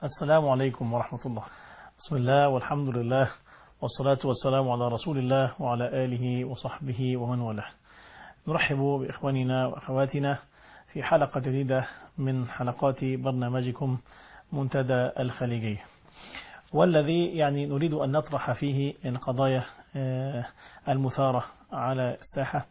السلام عليكم ورحمة الله بسم الله والحمد لله والصلاة والسلام على رسول الله وعلى آله وصحبه ومن والاه نرحب بإخواننا وأخواتنا في حلقة جديدة من حلقات برنامجكم منتدى الخليجية والذي يعني نريد أن نطرح فيه القضايا المثارة على الساحة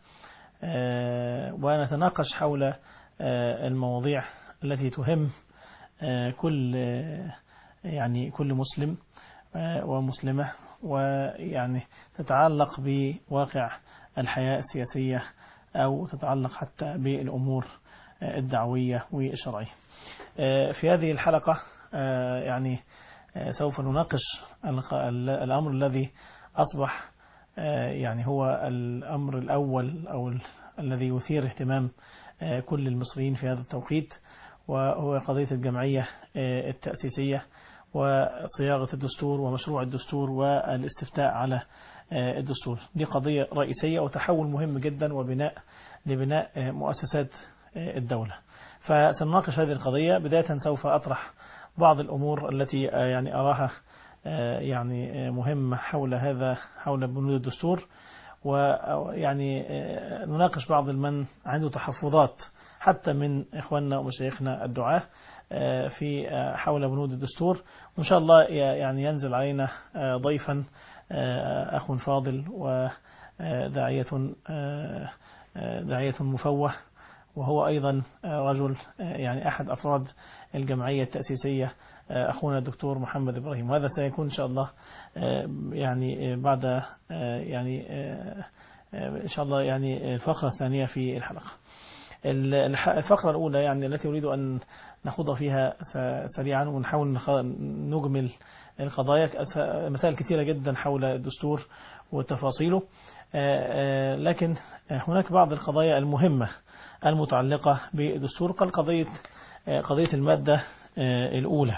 ونتناقش حول المواضيع التي تهم كل يعني كل مسلم ومسلمة ويعني تتعلق بواقع الحياة السياسية أو تتعلق حتى بالأمور الدعوية والشرعية في هذه الحلقة يعني سوف نناقش الأمر الذي أصبح يعني هو الأمر الأول أو الذي يثير اهتمام كل المصريين في هذا التوقيت وهو قضية الجمعية التأسيسية وصياغة الدستور ومشروع الدستور والاستفتاء على الدستور دي قضية رئيسية وتحول مهم جدا وبناء لبناء مؤسسات الدولة فسنناقش هذه القضية بداية سوف أطرح بعض الأمور التي يعني أراها يعني مهمة حول هذا حول بنود الدستور ويعني نناقش بعض من عنده تحفظات حتى من إخواننا ومشايخنا الدعاة في حول بنود الدستور وإن شاء الله يعني ينزل علينا ضيفا أخ فاضل وداعية داعية مفوه وهو أيضا رجل يعني أحد أفراد الجمعية التأسيسية أخونا الدكتور محمد إبراهيم وهذا سيكون إن شاء الله يعني بعد يعني إن شاا الله يعني الفقرة الثانية في الحلقة الفقرة الأولى يعني التي أريد أن نخوض فيها سريعا ونحاول نجمل القضايا مسائل كثيرة جدا حول الدستور وتفاصيله لكن هناك بعض القضايا المهمة المتعلقة بالدستور قال قضية قضية المادة الأولى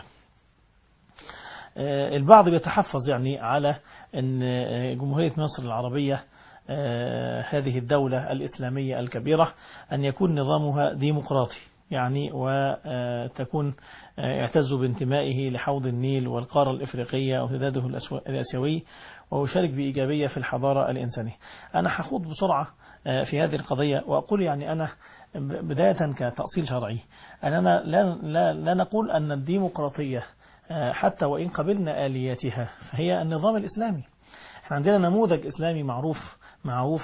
البعض بيتحفظ يعني على أن جمهورية مصر العربية هذه الدولة الإسلامية الكبيرة أن يكون نظامها ديمقراطي يعني وتكون يعتز بانتمائه لحوض النيل والقارة الإفريقية وامتداده الأسيوي ويشارك بإيجابية في الحضارة الإنسانية أنا هخوض بسرعة في هذه القضية وأقول يعني أنا بداية كتأصيل شرعي أننا لا, لا, لا نقول أن الديمقراطية حتى وإن قبلنا آلياتها فهي النظام الإسلامي احنا عندنا نموذج إسلامي معروف معروف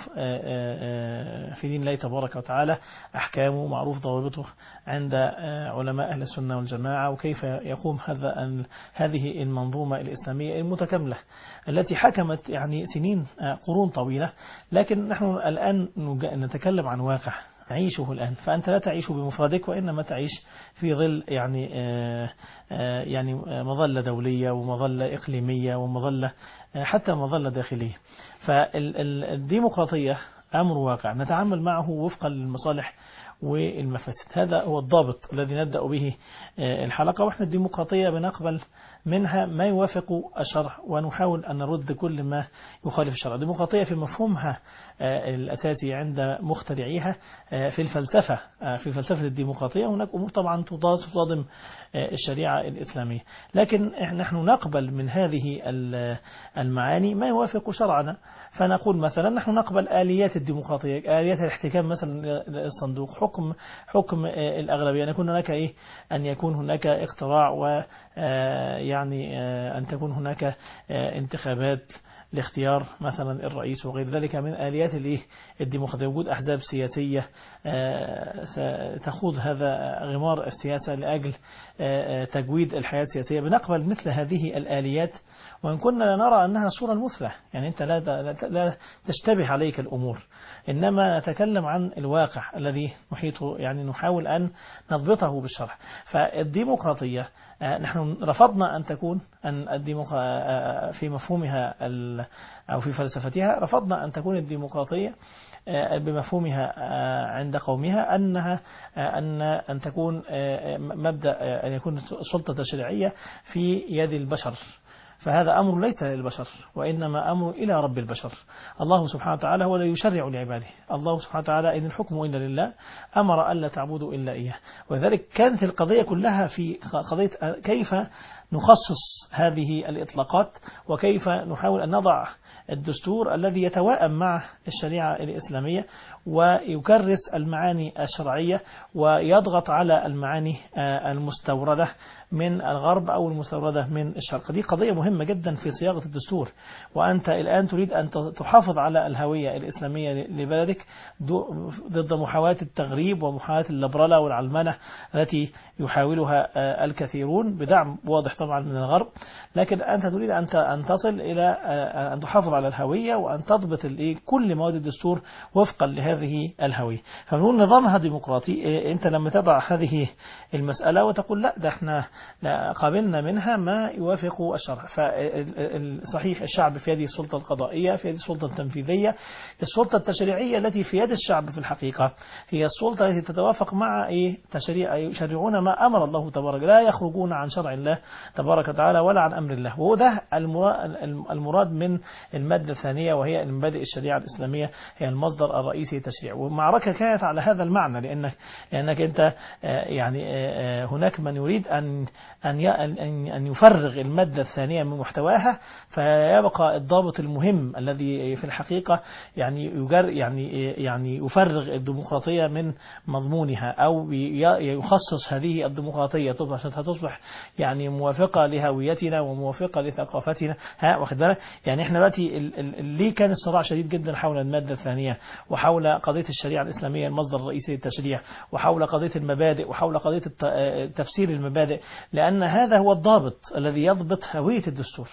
في دين الله تبارك وتعالى أحكامه معروف ضوابطه عند علماء أهل السنة والجماعة وكيف يقوم هذا هذه المنظومة الإسلامية المتكاملة التي حكمت يعني سنين قرون طويلة لكن نحن الآن نتكلم عن واقع نعيشه الآن فأنت لا تعيش بمفردك وإنما تعيش في ظل يعني يعني مظلة دولية ومظلة إقليمية ومظلة حتى مظلة داخلية فالديمقراطية أمر واقع نتعامل معه وفقا للمصالح والمفاسد هذا هو الضابط الذي نبدأ به الحلقة وإحنا الديمقراطية بنقبل منها ما يوافق الشرع ونحاول أن نرد كل ما يخالف الشرع الديمقراطية في مفهومها الأساسي عند مخترعيها في الفلسفة في فلسفة الديمقراطية هناك أمور طبعا تصادم الشريعة الإسلامية لكن نحن نقبل من هذه المعاني ما يوافق شرعنا فنقول مثلا نحن نقبل آليات الديمقراطية آليات الاحتكام مثلا الصندوق حكم حكم الأغلبية أن يكون هناك إيه أن يكون هناك اقتراع و يعني أن تكون هناك انتخابات لاختيار مثلا الرئيس وغير ذلك من آليات الديمقراطية وجود أحزاب سياسية تخوض هذا غمار السياسة لأجل تجويد الحياة السياسية بنقبل مثل هذه الآليات وإن كنا نرى أنها الصورة المثلى يعني أنت لا, لا تشتبه عليك الأمور إنما نتكلم عن الواقع الذي نحيطه يعني نحاول أن نضبطه بالشرع فالديمقراطية نحن رفضنا أن تكون أن الديمقراطية في مفهومها أو في فلسفتها رفضنا أن تكون الديمقراطية بمفهومها عند قومها أنها أن أن تكون مبدأ أن يكون السلطة التشريعية في يد البشر فهذا أمر ليس للبشر وإنما أمر إلى رب البشر الله سبحانه وتعالى هو الذي يشرع لعباده الله سبحانه وتعالى إن الحكم إلا لله أمر ألا تعبدوا إلا إياه وذلك كانت القضية كلها في قضية كيف نخصص هذه الإطلاقات وكيف نحاول أن نضع الدستور الذي يتوائم مع الشريعة الإسلامية ويكرس المعاني الشرعية ويضغط على المعاني المستوردة من الغرب أو المستوردة من الشرق دي قضية مهمة جدا في صياغة الدستور وأنت الآن تريد أن تحافظ على الهوية الإسلامية لبلدك ضد محاولة التغريب ومحاولة اللبرلة والعلمنة التي يحاولها الكثيرون بدعم واضح طبعا من الغرب لكن أنت تريد أن تصل إلى أن تحافظ على الهوية وأن تضبط كل مواد الدستور وفقا لهذه الهوية فنقول نظامها ديمقراطي أنت لما تضع هذه المسألة وتقول لا ده احنا قابلنا منها ما يوافق الشرع فصحيح الشعب في يده السلطة القضائية في يده السلطة التنفيذية السلطة التشريعية التي في يد الشعب في الحقيقة هي السلطة التي تتوافق مع إيه تشريع يشرعون ما أمر الله تبارك لا يخرجون عن شرع الله تبارك وتعالى ولا عن أمر الله وده المراد من المادة الثانية وهي المبادئ الشريعة الإسلامية هي المصدر الرئيسي للتشريع والمعركة كانت على هذا المعنى لأنك لأنك أنت يعني هناك من يريد أن أن أن يفرغ المادة الثانية من محتواها فيبقى الضابط المهم الذي في الحقيقة يعني يجر يعني يعني يفرغ الديمقراطية من مضمونها أو يخصص هذه الديمقراطية عشان تصبح يعني موافقة لهويتنا وموافقة لثقافتنا ها واخد بالك يعني احنا دلوقتي ليه كان الصراع شديد جدا حول المادة الثانية وحول قضية الشريعة الإسلامية المصدر الرئيسي للتشريع وحول قضية المبادئ وحول قضية تفسير المبادئ لأن هذا هو الضابط الذي يضبط هوية الدستور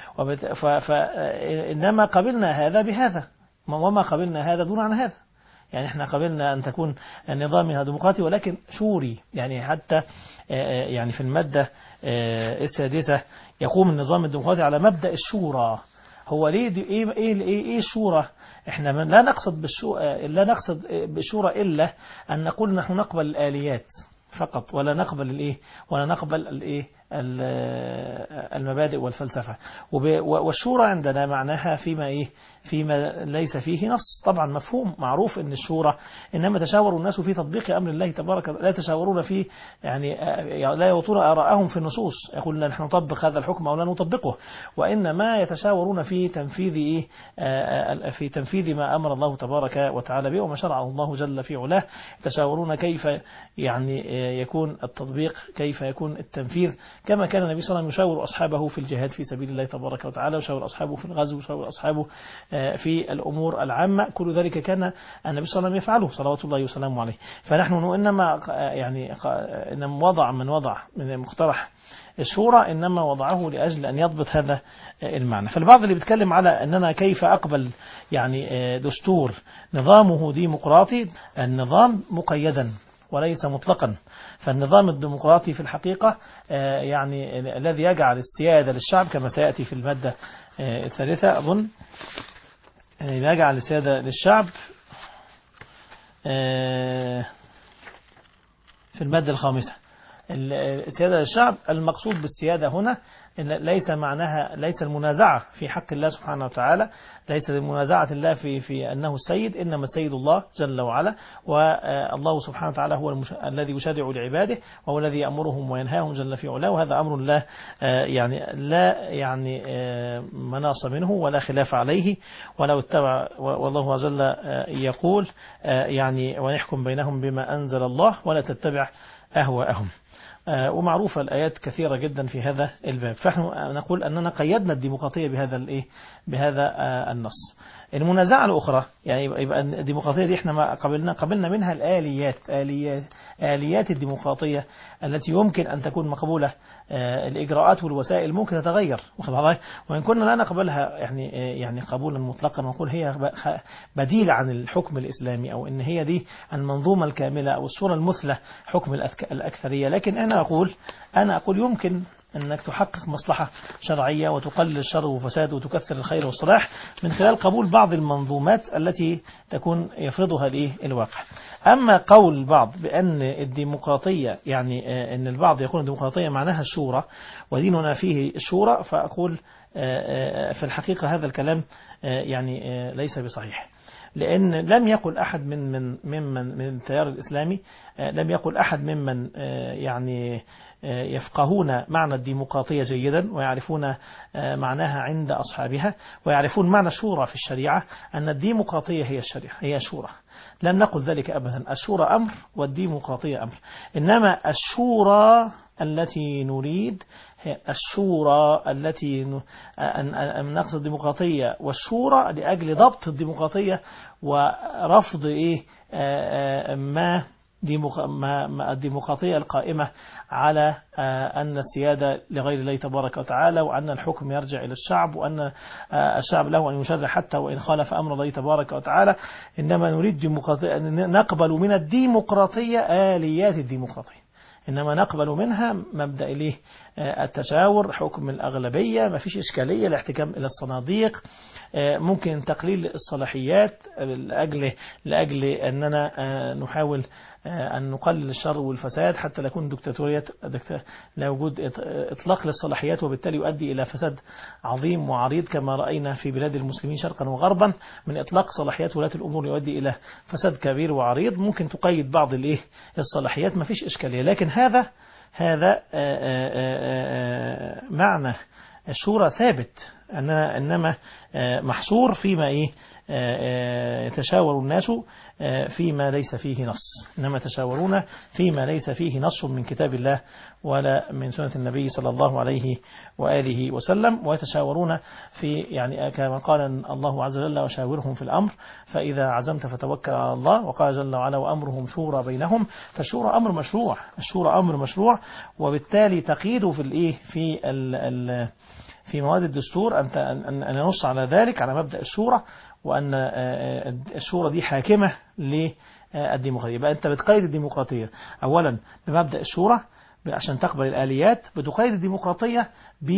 فإنما قبلنا هذا بهذا وما قبلنا هذا دون عن هذا يعني احنا قبلنا أن تكون نظامها ديمقراطي ولكن شوري يعني حتى يعني في المادة السادسة يقوم النظام الديمقراطي على مبدأ الشورى هو ليه دي ايه ايه ايه, إيه الشورى احنا من لا نقصد بالشورى لا نقصد بالشورى الا ان نقول نحن نقبل الاليات فقط ولا نقبل الايه ولا نقبل الايه المبادئ والفلسفة والشورى عندنا معناها فيما إيه فيما ليس فيه نص طبعا مفهوم معروف أن الشورى إنما تشاور الناس في تطبيق أمر الله تبارك لا يتشاورون في يعني لا يوطون آراءهم في النصوص يقول نحن نطبق هذا الحكم أو لا نطبقه وإنما يتشاورون في تنفيذ إيه في تنفيذ ما أمر الله تبارك وتعالى به وما شرعه الله جل في علاه يتشاورون كيف يعني يكون التطبيق كيف يكون التنفيذ كما كان النبي صلى الله عليه وسلم يشاور أصحابه في الجهاد في سبيل الله تبارك وتعالى ويشاور أصحابه في الغزو ويشاور أصحابه في الأمور العامة كل ذلك كان النبي صلى الله عليه وسلم يفعله صلوات الله وسلامه عليه فنحن إنما يعني إنما وضع من وضع من مقترح الشورى إنما وضعه لأجل أن يضبط هذا المعنى فالبعض اللي بيتكلم على أننا كيف أقبل يعني دستور نظامه ديمقراطي النظام مقيدا وليس مطلقا فالنظام الديمقراطي في الحقيقة يعني الذي يجعل السيادة للشعب كما سيأتي في المادة الثالثة أظن يجعل السيادة للشعب في المادة الخامسة السيادة للشعب المقصود بالسيادة هنا إن ليس معناها ليس المنازعة في حق الله سبحانه وتعالى ليس المنازعة الله في في أنه السيد إنما السيد الله جل وعلا والله سبحانه وتعالى هو المش... الذي يشرع لعباده وهو الذي يأمرهم وينهاهم جل في علاه وهذا أمر لا يعني لا يعني مناص منه ولا خلاف عليه ولو اتبع والله جل يقول يعني ونحكم بينهم بما أنزل الله ولا تتبع أهواءهم ومعروفة الآيات كثيرة جدا في هذا الباب فنحن نقول أننا قيدنا الديمقراطية بهذا الإيه بهذا النص المنازعة الأخرى يعني يبقى الديمقراطية دي احنا ما قبلنا قبلنا منها الآليات آليات آليات الديمقراطية التي يمكن أن تكون مقبولة الإجراءات والوسائل ممكن تتغير وإن كنا لا نقبلها يعني يعني قبولا مطلقا ونقول هي بديلة عن الحكم الإسلامي أو إن هي دي المنظومة الكاملة أو الصورة المثلى حكم الأكثرية لكن أنا أقول أنا أقول يمكن أنك تحقق مصلحة شرعية وتقلل الشر وفساد وتكثر الخير والصلاح من خلال قبول بعض المنظومات التي تكون يفرضها الإيه الواقع أما قول البعض بأن الديمقراطية يعني آه، أن البعض يقول الديمقراطية معناها الشورى وديننا فيه الشورى فأقول آه، آه، في الحقيقة هذا الكلام آه، يعني آه، ليس بصحيح لأن لم يقل أحد من من ممن من التيار الإسلامي آه، لم يقل أحد ممن آه، يعني آه، يفقهون معنى الديمقراطية جيدا ويعرفون آه، معناها عند أصحابها ويعرفون معنى الشورى في الشريعة أن الديمقراطية هي الشريعة هي شورى لم نقل ذلك أبدا الشورى أمر والديمقراطية أمر إنما الشورى التي نريد هي الشورى التي ن- أن أن نقصد الديمقراطية والشورى لأجل ضبط الديمقراطية ورفض إيه آه، آه، ما ديمق- ما ما الديمقراطية القائمة على آه، أن السيادة لغير الله تبارك وتعالى وأن الحكم يرجع إلى الشعب وأن آه، الشعب له أن يشرع حتى وإن خالف أمر الله تبارك وتعالى إنما نريد ديمقراطية أن نقبل من الديمقراطية آليات الديمقراطية إنما نقبل منها مبدأ إليه آه، التشاور حكم الأغلبية ما فيش إشكالية الاحتكام إلى الصناديق آه، ممكن تقليل الصلاحيات لأجل لأجل أننا آه، نحاول آه، أن نقلل الشر والفساد حتى لا يكون دكتاتورية دكتا- لا وجود إط- إطلاق للصلاحيات وبالتالي يؤدي إلى فساد عظيم وعريض كما رأينا في بلاد المسلمين شرقا وغربا من إطلاق صلاحيات ولاة الأمور يؤدي إلى فساد كبير وعريض ممكن تقيد بعض الإيه الصلاحيات ما فيش إشكالية لكن هذا هذا آه، آه، آه، آه، معنى الشورى ثابت أننا إنما آه، محصور فيما إيه آه، آه، يتشاور الناس آه، فيما ليس فيه نص إنما يتشاورون فيما ليس فيه نص من كتاب الله ولا من سنة النبي صلى الله عليه وآله وسلم ويتشاورون في يعني كما قال الله عز وجل وشاورهم في الأمر فإذا عزمت فتوكل على الله وقال جل وعلا وأمرهم شورى بينهم فالشورى أمر مشروع الشورى أمر مشروع وبالتالي تقييد في الإيه في ال ال في مواد الدستور أن أن أن ينص على ذلك على مبدأ الشورى وأن آه، آه، الشورى دي حاكمة للديمقراطية يبقى أنت بتقيد الديمقراطية أولا بمبدأ الشورى عشان تقبل الآليات بتقيد الديمقراطية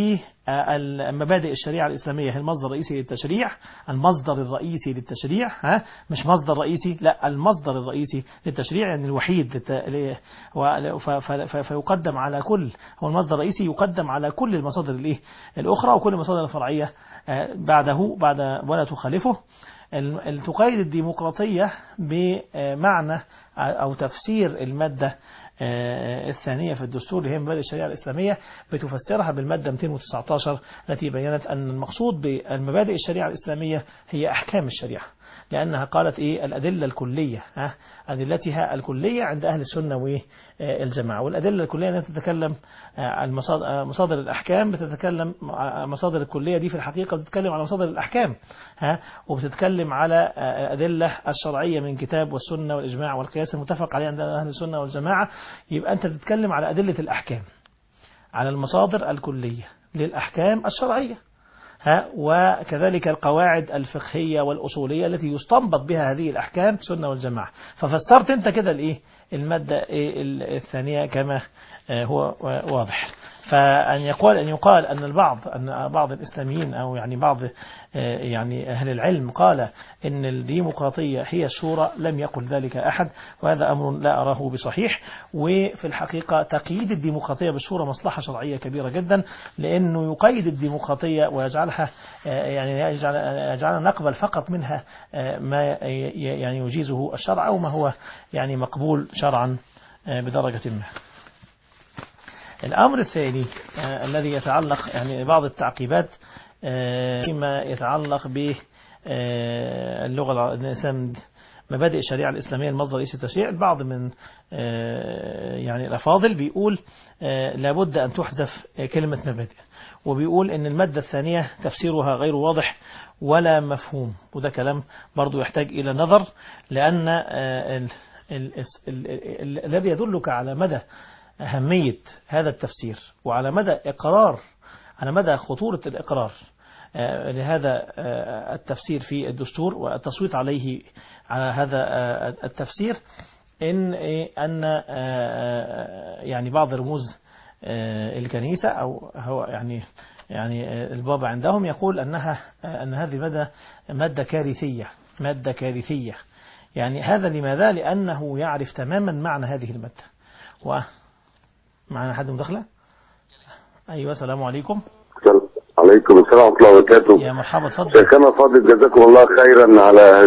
بمبادئ الشريعة الإسلامية هي المصدر الرئيسي للتشريع المصدر الرئيسي للتشريع ها مش مصدر رئيسي لا المصدر الرئيسي للتشريع يعني الوحيد للت... ل... و... ف... ف... ف... فيقدم على كل هو المصدر الرئيسي يقدم على كل المصادر الايه الأخرى وكل المصادر الفرعية آه، بعده بعد ولا تخالفه ال- تقيد الديمقراطية بمعنى أو تفسير المادة آه، الثانية في الدستور اللي هي مبادئ الشريعة الإسلامية بتفسرها بالمادة 219 التي بينت أن المقصود بالمبادئ الشريعة الإسلامية هي أحكام الشريعة لأنها قالت إيه الأدلة الكلية ها أدلتها الكلية عند أهل السنة والجماعة والأدلة الكلية التي تتكلم آه، عن مصادر آه، مصادر الأحكام بتتكلم آه، مصادر الكلية دي في الحقيقة بتتكلم على مصادر الأحكام ها وبتتكلم على آه، الأدلة الشرعية من كتاب والسنة والإجماع والقياس المتفق عليه عند أهل السنة والجماعة يبقى أنت بتتكلم على أدلة الأحكام على المصادر الكلية للأحكام الشرعية ها وكذلك القواعد الفقهية والأصولية التي يستنبط بها هذه الأحكام السنة والجماعة ففسرت أنت كده الإيه المادة إيه الثانية كما آه، هو واضح فأن يقال أن يقال أن البعض أن بعض الإسلاميين أو يعني بعض آه، يعني أهل العلم قال إن الديمقراطية هي الشورى لم يقل ذلك أحد وهذا أمر لا أراه بصحيح وفي الحقيقة تقييد الديمقراطية بالشورى مصلحة شرعية كبيرة جدا لأنه يقيد الديمقراطية ويجعلها آه، يعني يجعل يجعلنا نقبل فقط منها آه، ما ي- يعني يجيزه الشرع أو ما هو يعني مقبول شرعا آه، بدرجة ما الأمر الثاني آه، الذي يتعلق يعني بعض التعقيبات آه، فيما يتعلق ب آه، اللغة الع- الإسلام مبادئ الشريعة الإسلامية المصدر الرئيسي للتشريع البعض من آه، يعني الأفاضل بيقول آه، لابد أن تحذف آه، كلمة مبادئ وبيقول أن المادة الثانية تفسيرها غير واضح ولا مفهوم وده كلام برضو يحتاج إلى نظر لأن آه، ال- ال- ال- ال- الذي يدلك على مدى أهمية هذا التفسير وعلى مدى إقرار على مدى خطورة الإقرار آه، لهذا آه، التفسير في الدستور والتصويت عليه على هذا آه، التفسير إن إيه، أن آه، يعني بعض رموز آه، الكنيسة أو هو يعني يعني آه، البابا عندهم يقول أنها آه، أن هذه مادة مادة كارثية مادة كارثية يعني هذا لماذا؟ لأنه يعرف تماما معنى هذه المادة و معنا حد مداخلة؟ أيوة السلام عليكم عليكم السلام ورحمة الله وبركاته يا مرحبا اتفضل شيخنا فاضل جزاكم الله خيرا على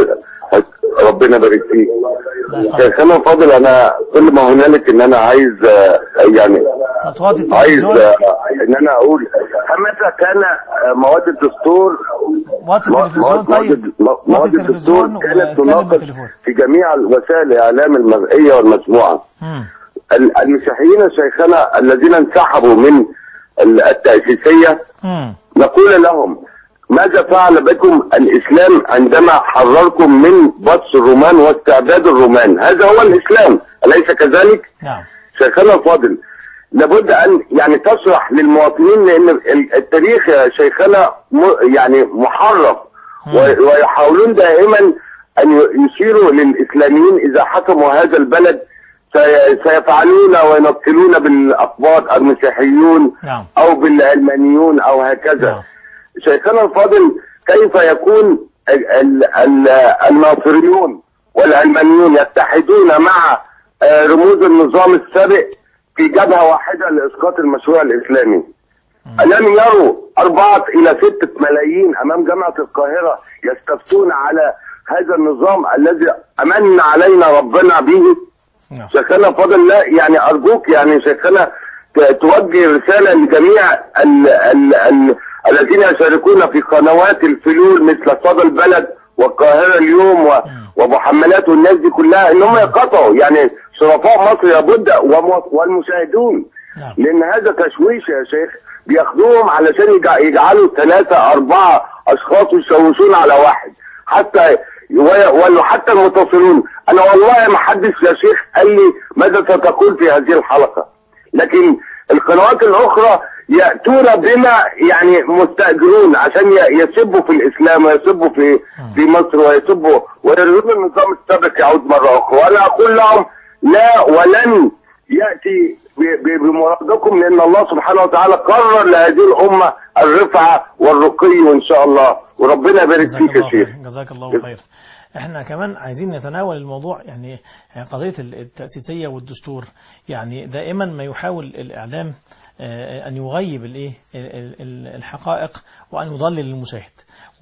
ربنا يبارك فيك لا خالص. شيخنا فاضل انا كل ما هنالك ان انا عايز آه، يعني تطوات عايز التلفزيون آه، ان انا اقول متى كان آه، مواد الدستور وقت التلفزيون مواد طيب مواد- مواد وقت الدستور التلفزيون كانت واتكلم تناقش بالتليفون في جميع وسائل الاعلام المرئيه والمسموعه مم. ال- المسيحيين يا شيخنا الذين انسحبوا من ال- التأسيسية مم. نقول لهم ماذا فعل بكم الإسلام عندما حرركم من بطش الرومان واستعباد الرومان هذا هو الإسلام أليس كذلك نعم شيخنا الفاضل لابد أن يعني تشرح للمواطنين لأن ال- التاريخ يا شيخنا م- يعني محرف مم. و- ويحاولون دائما أن ي- يشيروا للإسلاميين إذا حكموا هذا البلد سي- سيفعلون وينقلون بالأقباط المسيحيون نعم أو بالعلمانيون أو هكذا نعم شيخنا الفاضل كيف يكون ال- ال- ال- الناصريون والعلمانيون يتحدون مع آه، رموز النظام السابق في جبهة واحدة لإسقاط المشروع الإسلامي ألم يروا أربعة إلى ستة ملايين أمام جامعة القاهرة يستفتون على هذا النظام الذي أمن علينا ربنا به نعم شيخنا فاضل لا يعني ارجوك يعني شيخنا ت- توجه رساله لجميع ال ال ال الذين يشاركون في قنوات الفلول مثل صدى البلد والقاهره اليوم و- ومحملات والناس دي كلها ان هم يقطعوا يعني شرفاء مصر لابد وم- والمشاهدون نعم لان هذا تشويش يا شيخ بياخدوهم علشان يجع- يجعلوا ثلاثة أربعة أشخاص يشوشون على واحد حتى و- ولو حتى المتصلون أنا والله ما حدش يا شيخ قال لي ماذا ستقول في هذه الحلقة لكن القنوات الأخرى يأتون بما يعني مستأجرون عشان ي- يسبوا في الإسلام ويسبوا في في مصر ويسبوا ويريدون النظام السابق يعود مرة أخرى وأنا أقول لهم لا ولن يأتي ب- ب- بمرادكم لأن الله سبحانه وتعالى قرر لهذه الأمة الرفعة والرقي وإن شاء الله وربنا يبارك جزاك فيك يا الله خير شيخ جزاك الله خير احنا كمان عايزين نتناول الموضوع يعني قضية التأسيسية والدستور يعني دائما ما يحاول الإعلام آه، أن يغيب الإيه ال- ال- الحقائق وأن يضلل المشاهد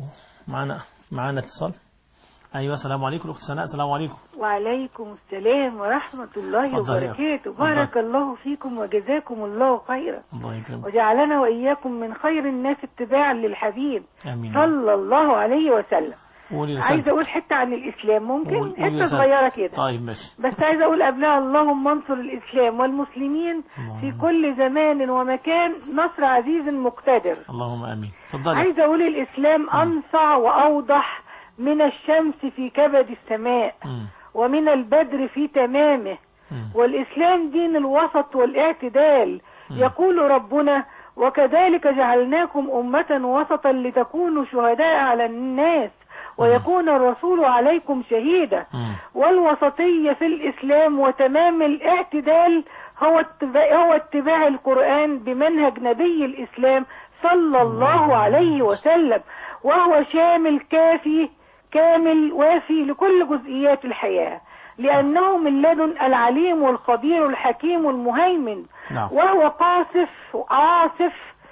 معنا معنا اتصال أيوة السلام عليكم الأخت سناء السلام عليكم وعليكم السلام ورحمة الله اتفضل يا وبركاته أخت. بارك الله فيكم وجزاكم الله خيرا الله يكرمك وجعلنا وإياكم من خير الناس اتباعا للحبيب آمين صلى الله عليه وسلم قولي عايزة رسالتك. أقول حتة عن الإسلام ممكن قول- قولي حتة رسالتك. صغيرة كده طيب ماشي بس عايزة أقول قبلها اللهم انصر الإسلام والمسلمين في اللهم. كل زمان ومكان نصر عزيز مقتدر اللهم آمين اتفضلي عايزة أقول الإسلام أنصع وأوضح من الشمس في كبد السماء مم. ومن البدر في تمامه مم. والإسلام دين الوسط والاعتدال يقول ربنا وكذلك جعلناكم أمة وسطا لتكونوا شهداء على الناس ويكون الرسول عليكم شهيدا مم. والوسطية في الإسلام وتمام الاعتدال هو اتباع, هو اتباع القرآن بمنهج نبي الإسلام صلى الله عليه وسلم وهو شامل كافي كامل وافي لكل جزئيات الحياة لأنه من لدن العليم والخبير الحكيم المهيمن نعم. وهو قاصف عاصف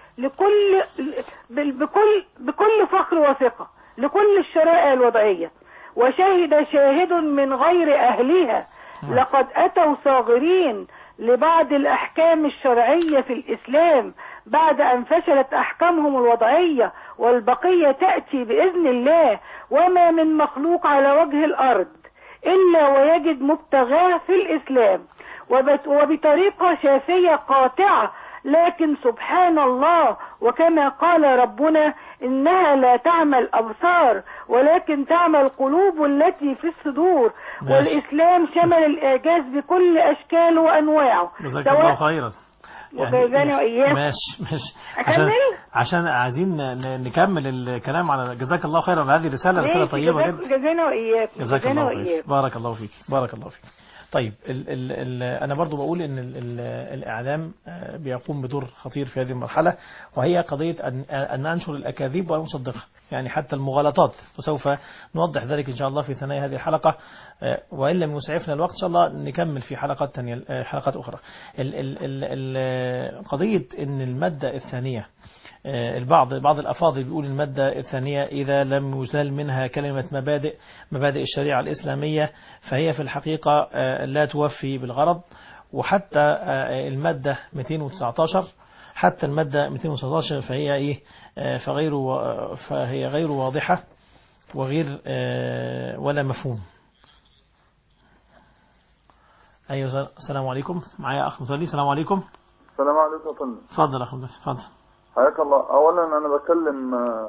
لكل بال- بكل بكل فخر وثقة لكل الشرائع الوضعية وشهد شاهد من غير أهلها لقد أتوا صاغرين لبعض الأحكام الشرعية في الإسلام بعد أن فشلت أحكامهم الوضعية والبقية تأتي بإذن الله وما من مخلوق على وجه الأرض إلا ويجد مبتغاه في الإسلام وبت- وبطريقة شافية قاطعة لكن سبحان الله وكما قال ربنا إنها لا تعمى الأبصار ولكن تعمى القلوب التي في الصدور ماشي. والإسلام شمل الإعجاز بكل أشكاله وأنواعه جزاك سواء الله خيرا وجزاني وإياكم. ماشي ماشي عشان أكمل؟ عشان عايزين ن- نكمل الكلام على جزاك الله خيرا على هذه الرسالة رسالة ماشي، طيبة جزاك- جدا جزانا وإياكم جزاك جزانا الله خير وإياكم بارك الله فيك بارك الله فيك طيب ال ال ال انا برضو بقول ان ال ال الاعلام آه، بيقوم بدور خطير في هذه المرحله وهي قضيه ان ان ننشر الاكاذيب ونصدقها يعني حتى المغالطات وسوف نوضح ذلك ان شاء الله في ثنايا هذه الحلقه آه، وان لم يسعفنا الوقت ان شاء الله نكمل في حلقات ثانيه آه، حلقات اخرى ال ال ال ال قضيه ان الماده الثانيه آه، البعض بعض الأفاضل بيقول المادة الثانية إذا لم يزال منها كلمة مبادئ مبادئ الشريعة الإسلامية فهي في الحقيقة آه، لا توفي بالغرض وحتى آه، المادة 219 حتى المادة 219 فهي إيه آه، فغير وا- فهي غير واضحة وغير آه، ولا مفهوم أيوة السلام عليكم معايا أخ متولي السلام عليكم السلام عليكم يا فندم اتفضل أخ متولي اتفضل حياك الله اولا انا بكلم آه،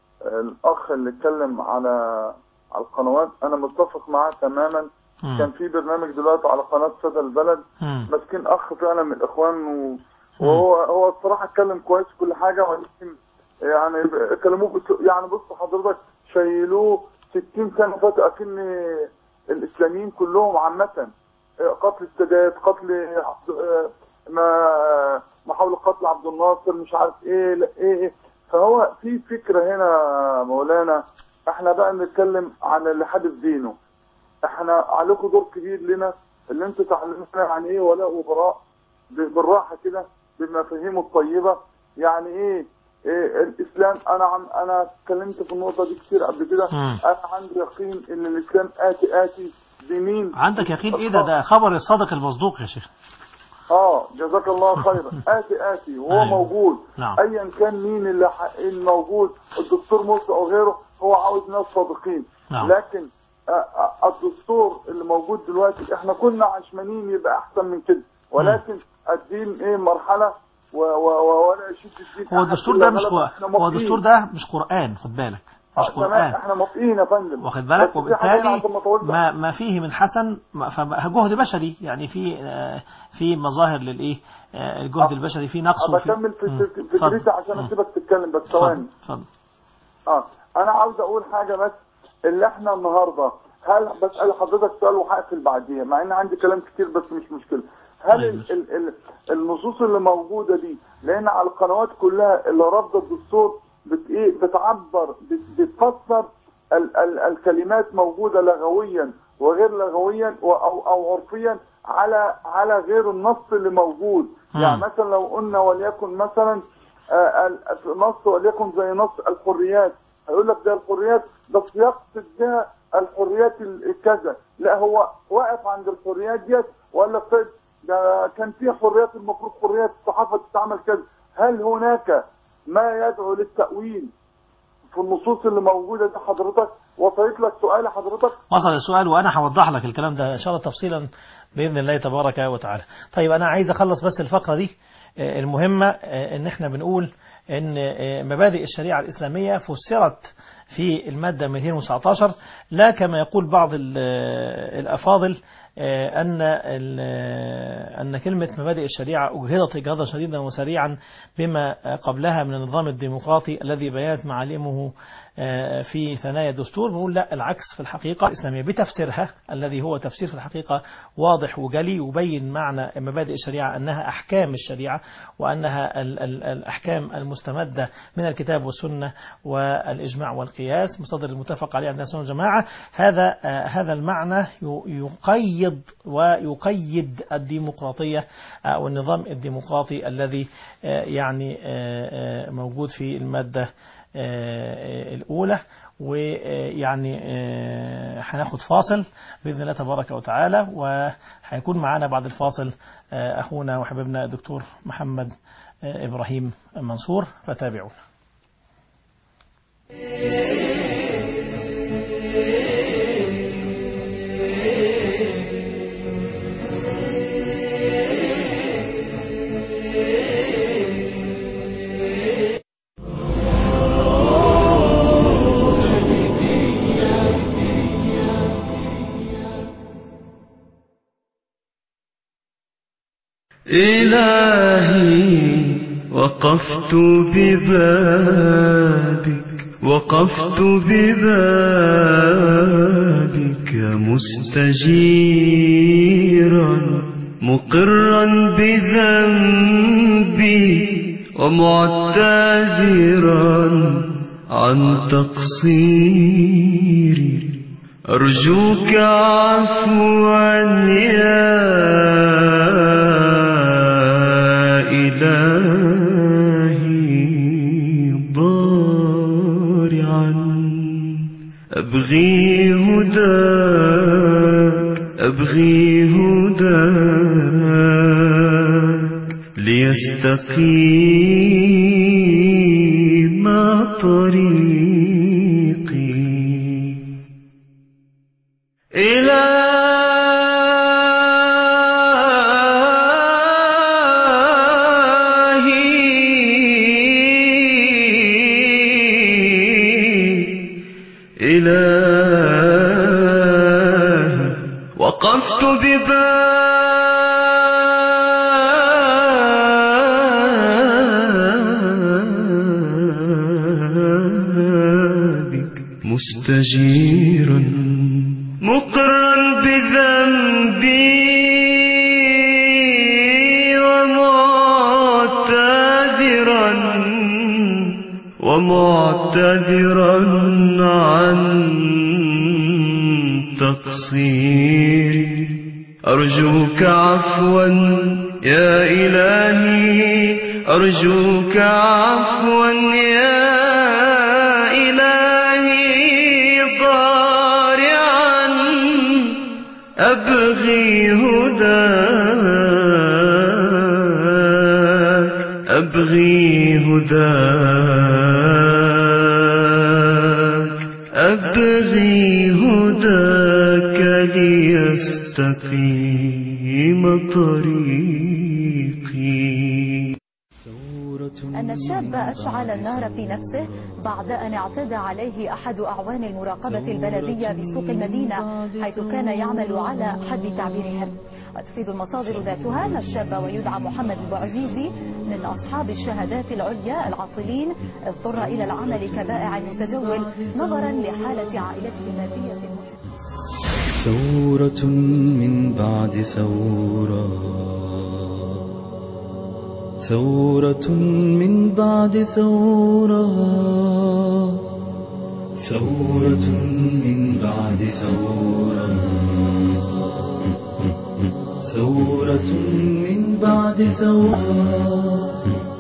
الاخ اللي اتكلم على على القنوات انا متفق معاه تماما مم. كان في برنامج دلوقتي على قناه سادة البلد مم. ماسكين اخ فعلا من الاخوان و... وهو هو الصراحه اتكلم كويس كل حاجه ولكن يعني ب- كلموه بس يعني بص حضرتك شيلوه 60 سنه فاتوا اكن الاسلاميين كلهم عامه قتل السادات قتل آه، ما محاولة قتل عبد الناصر مش عارف ايه لا ايه, إيه. فهو في فكرة هنا مولانا احنا بقى نتكلم عن اللي حدث دينه احنا عليكم دور كبير لنا اللي انتوا تعلمونا عن ايه ولاء وبراء ب- بالراحة كده بمفاهيمه الطيبة يعني ايه, إيه الاسلام انا عم انا اتكلمت في النقطة دي كتير قبل كده مم. انا عندي يقين ان الاسلام اتي اتي بمين عندك يقين ايه ده ده خبر الصادق المصدوق يا شيخ اه جزاك الله خيرا اتي اتي وهو أيوة. موجود نعم. ايا كان مين اللي ح- الموجود الدكتور مرسي او غيره هو عاوز ناس صادقين نعم. لكن آه، آه، الدستور اللي موجود دلوقتي احنا كنا عشمانين يبقى احسن من كده ولكن الدين ايه مرحله و- و- و- ولا يشد الدين هو أحد الدستور إلا ده مش غلبه. هو احنا هو موافقين. الدستور ده مش قرآن خد بالك مش آه، تمام، قرآن احنا موافقين يا فندم واخد بالك بس في حاجة هنا وبالتالي عشان ما أطولش. ما ما فيه من حسن ما- فجهد بشري يعني في آه، في مظاهر للايه آه، الجهد آه. البشري في نقص وفي- بكمل في مم. في- في اتفضل. فكرتي عشان مم. اسيبك تتكلم بس ثواني اتفضل اتفضل اه انا عاوز اقول حاجه بس اللي احنا النهارده هل بسال حضرتك سؤال وهقفل بعديها مع ان عندي كلام كتير بس مش مشكله هل طيب. ال ال ال النصوص اللي موجوده دي لان على القنوات كلها اللي رافضه الدستور بت ايه بتعبر بت- بتفسر ال ال الكلمات موجوده لغويا وغير لغويا و- او او عرفيا على على غير النص اللي موجود مم. يعني مثلا لو قلنا وليكن مثلا آه، ال- في نص وليكن زي نص الحريات هيقول لك ده الحريات بس يقصد بها الحريات ال- كذا لا هو واقف عند الحريات ديت وقال لك طيب ده كان في حريات المفروض حريات الصحافه تتعمل كذا هل هناك ما يدعو للتأويل في النصوص اللي موجوده دي حضرتك وصلت لك سؤال حضرتك وصل السؤال وانا هوضح لك الكلام ده ان شاء الله تفصيلا باذن الله تبارك وتعالى. طيب انا عايز اخلص بس الفقره دي آه، المهمه آه، ان احنا بنقول ان آه، مبادئ الشريعه الاسلاميه فسرت في الماده 219 لا كما يقول بعض ال- آه، الافاضل آه، ان ال- آه، ان كلمه مبادئ الشريعه اجهضت اجهاضا شديدا وسريعا بما آه، قبلها من النظام الديمقراطي الذي بيانت معالمه آه، في ثنايا الدستور بنقول لا العكس في الحقيقة الإسلامية بتفسيرها الذي هو تفسير في الحقيقة واضح وجلي يبين معنى مبادئ الشريعة أنها أحكام الشريعة وأنها ال- ال- الأحكام المستمدة من الكتاب والسنة والإجماع والقياس مصادر المتفق عليه عند السنة والجماعة هذا آه، هذا المعنى ي- يقيد ويقيد الديمقراطية أو النظام الديمقراطي الذي آه، يعني آه، آه، موجود في المادة آه، الأولى ويعني آه، هناخد فاصل بإذن الله تبارك وتعالى وهيكون معنا بعد الفاصل آه، أخونا وحبيبنا الدكتور محمد آه، إبراهيم منصور فتابعونا إلهي وقفت ببابك وقفت ببابك مستجيرا مقرا بذنبي ومعتذرا عن تقصيري أرجوك عفوا يا إلهي ضارعا أبغي هداك أبغي هداك ليستقيم طريقي إلهي إلهي وقفت ببابك مستجيرا مقرا بذنبي ومعتذرا ومعتذرا عن تقصيري أرجوك عفوا يا إلهي أرجوك عفوا يا إلهي ضارعا أبغي هداك أبغي هداك أبغي هداك ليستقيم طريقي أن الشاب أشعل النار في نفسه بعد أن اعتدى عليه أحد أعوان المراقبة البلدية بسوق المدينة حيث كان يعمل على حد تعبيرهم وتفيد المصادر ذاتها أن الشاب ويدعى محمد البعزيزي من أصحاب الشهادات العليا العاطلين اضطر إلى العمل كبائع متجول نظرا لحالة عائلته المادية المحيطة ثورة من بعد ثورة ثورة من بعد ثورة ثورة من بعد ثورة ثورة من بعد ثورة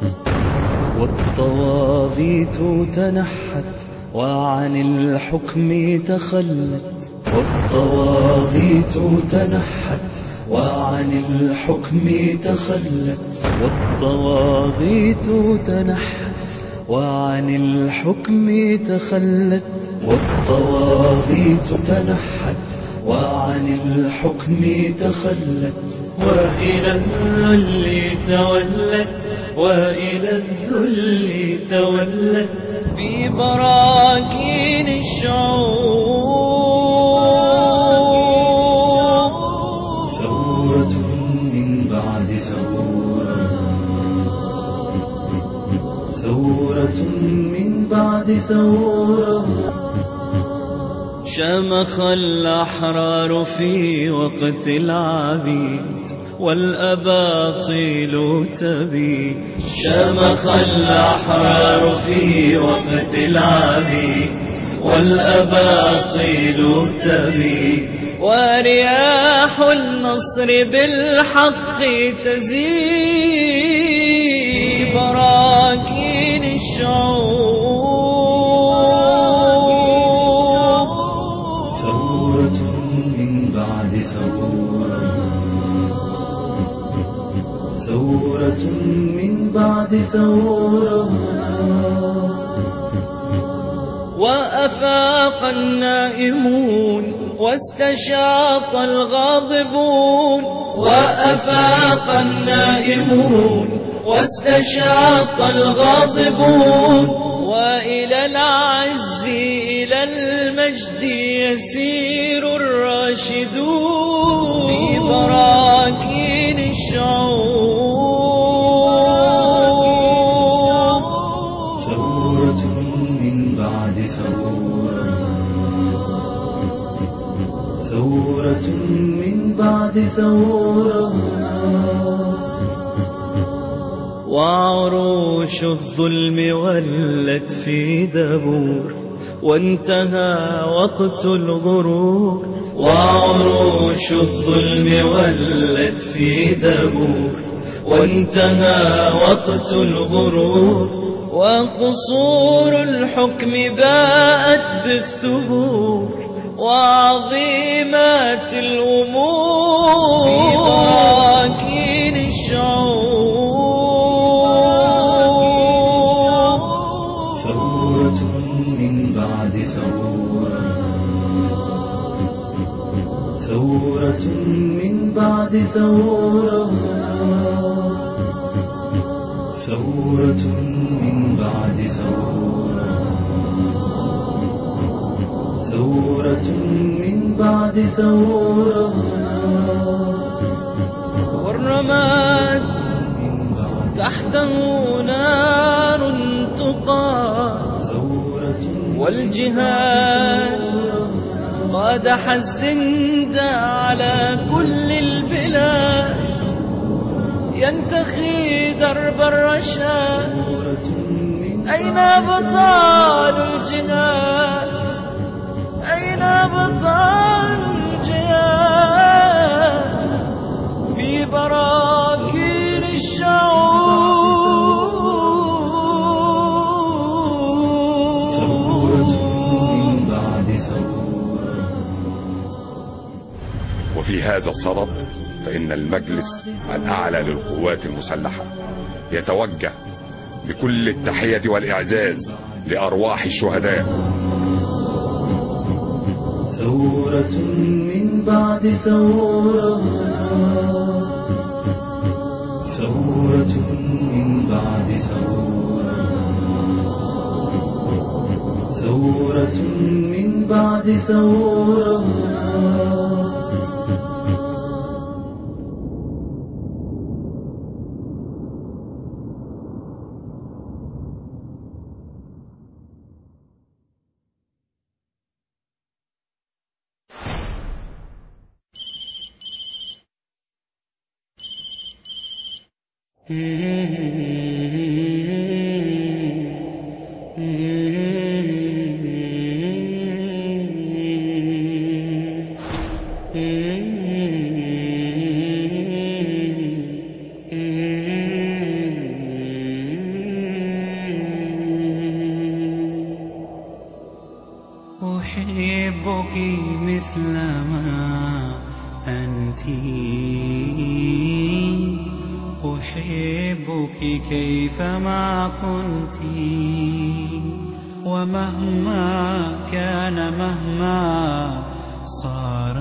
والطواغيت تنحت وعن الحكم تخلت والطواغيت تنحت وعن الحكم تخلت والطواغيت تنحت وعن الحكم تخلت والطواغيت تنحت وعن الحكم تخلت وإلى الذل تولت وإلى الذل تولت في براكين الشعوب ثورة من بعد ثورة ثورة من بعد ثورة شمخ الأحرار في وقت العبيد والأباطيل تبيد شمخ الأحرار في وقت العبيد والأباطيل تبيد ورياح النصر بالحق تزيد براكين الشعوب ثورة من بعد ثورة ثورة من بعد ثورة وأفاق النائمون واستشاط الغاضبون وأفاق النائمون واستشاط الغاضبون وإلى العز إلى المجد يسير الراشدون في براكين الشعوب من بعد ثورة وعروش الظلم ولت في دبور وانتهى وقت الغرور وعروش الظلم ولت في دبور وانتهى وقت الغرور وقصور الحكم باءت بالثبور وعظيمات الأمور في براكين الشعور ثورة من بعد ثورة ثورة من بعد ثورة ثورة من بعد ثورة ثورة من بعد ثورة والرماد تحته نار تقاد والجهاد قادح الزند على كل البلاد ينتخي درب الرشاد أين أبطال الجهاد أين أبطال الجهاد في براكين الشعور وفي هذا الصدد فإن المجلس الأعلى للقوات المسلحة يتوجه بكل التحية والإعزاز لأرواح الشهداء ثورة من بعد ثورة ثورة من بعد ثورة ثورة من بعد ثورة أحبك مثل ما أنت أحبك كيفما كنت ومهما كان مهما صار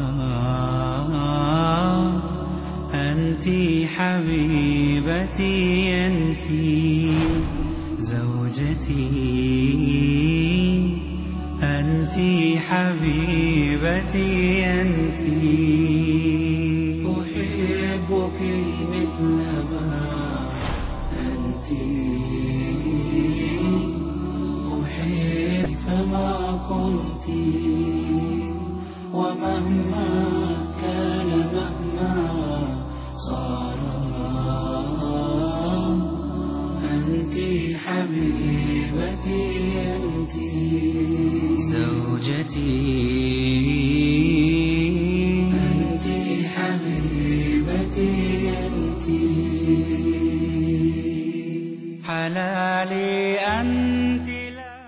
أنت حبيبتي أنت زوجتي أنت حبيبتي أنت أحبك مثل ما أنت أحب فما كنت ومهما كان مهما صار أنت حبيبتي أنت زوجتي أنت حبيبتي أنت حلالي أنت لا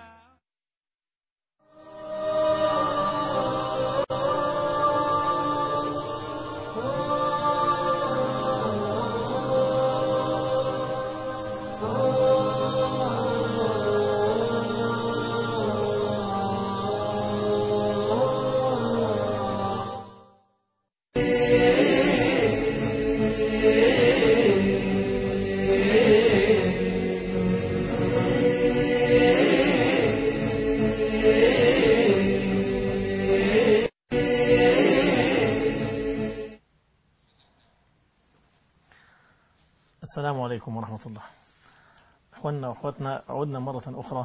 السلام عليكم ورحمة الله أخواننا وأخواتنا عدنا مرة أخرى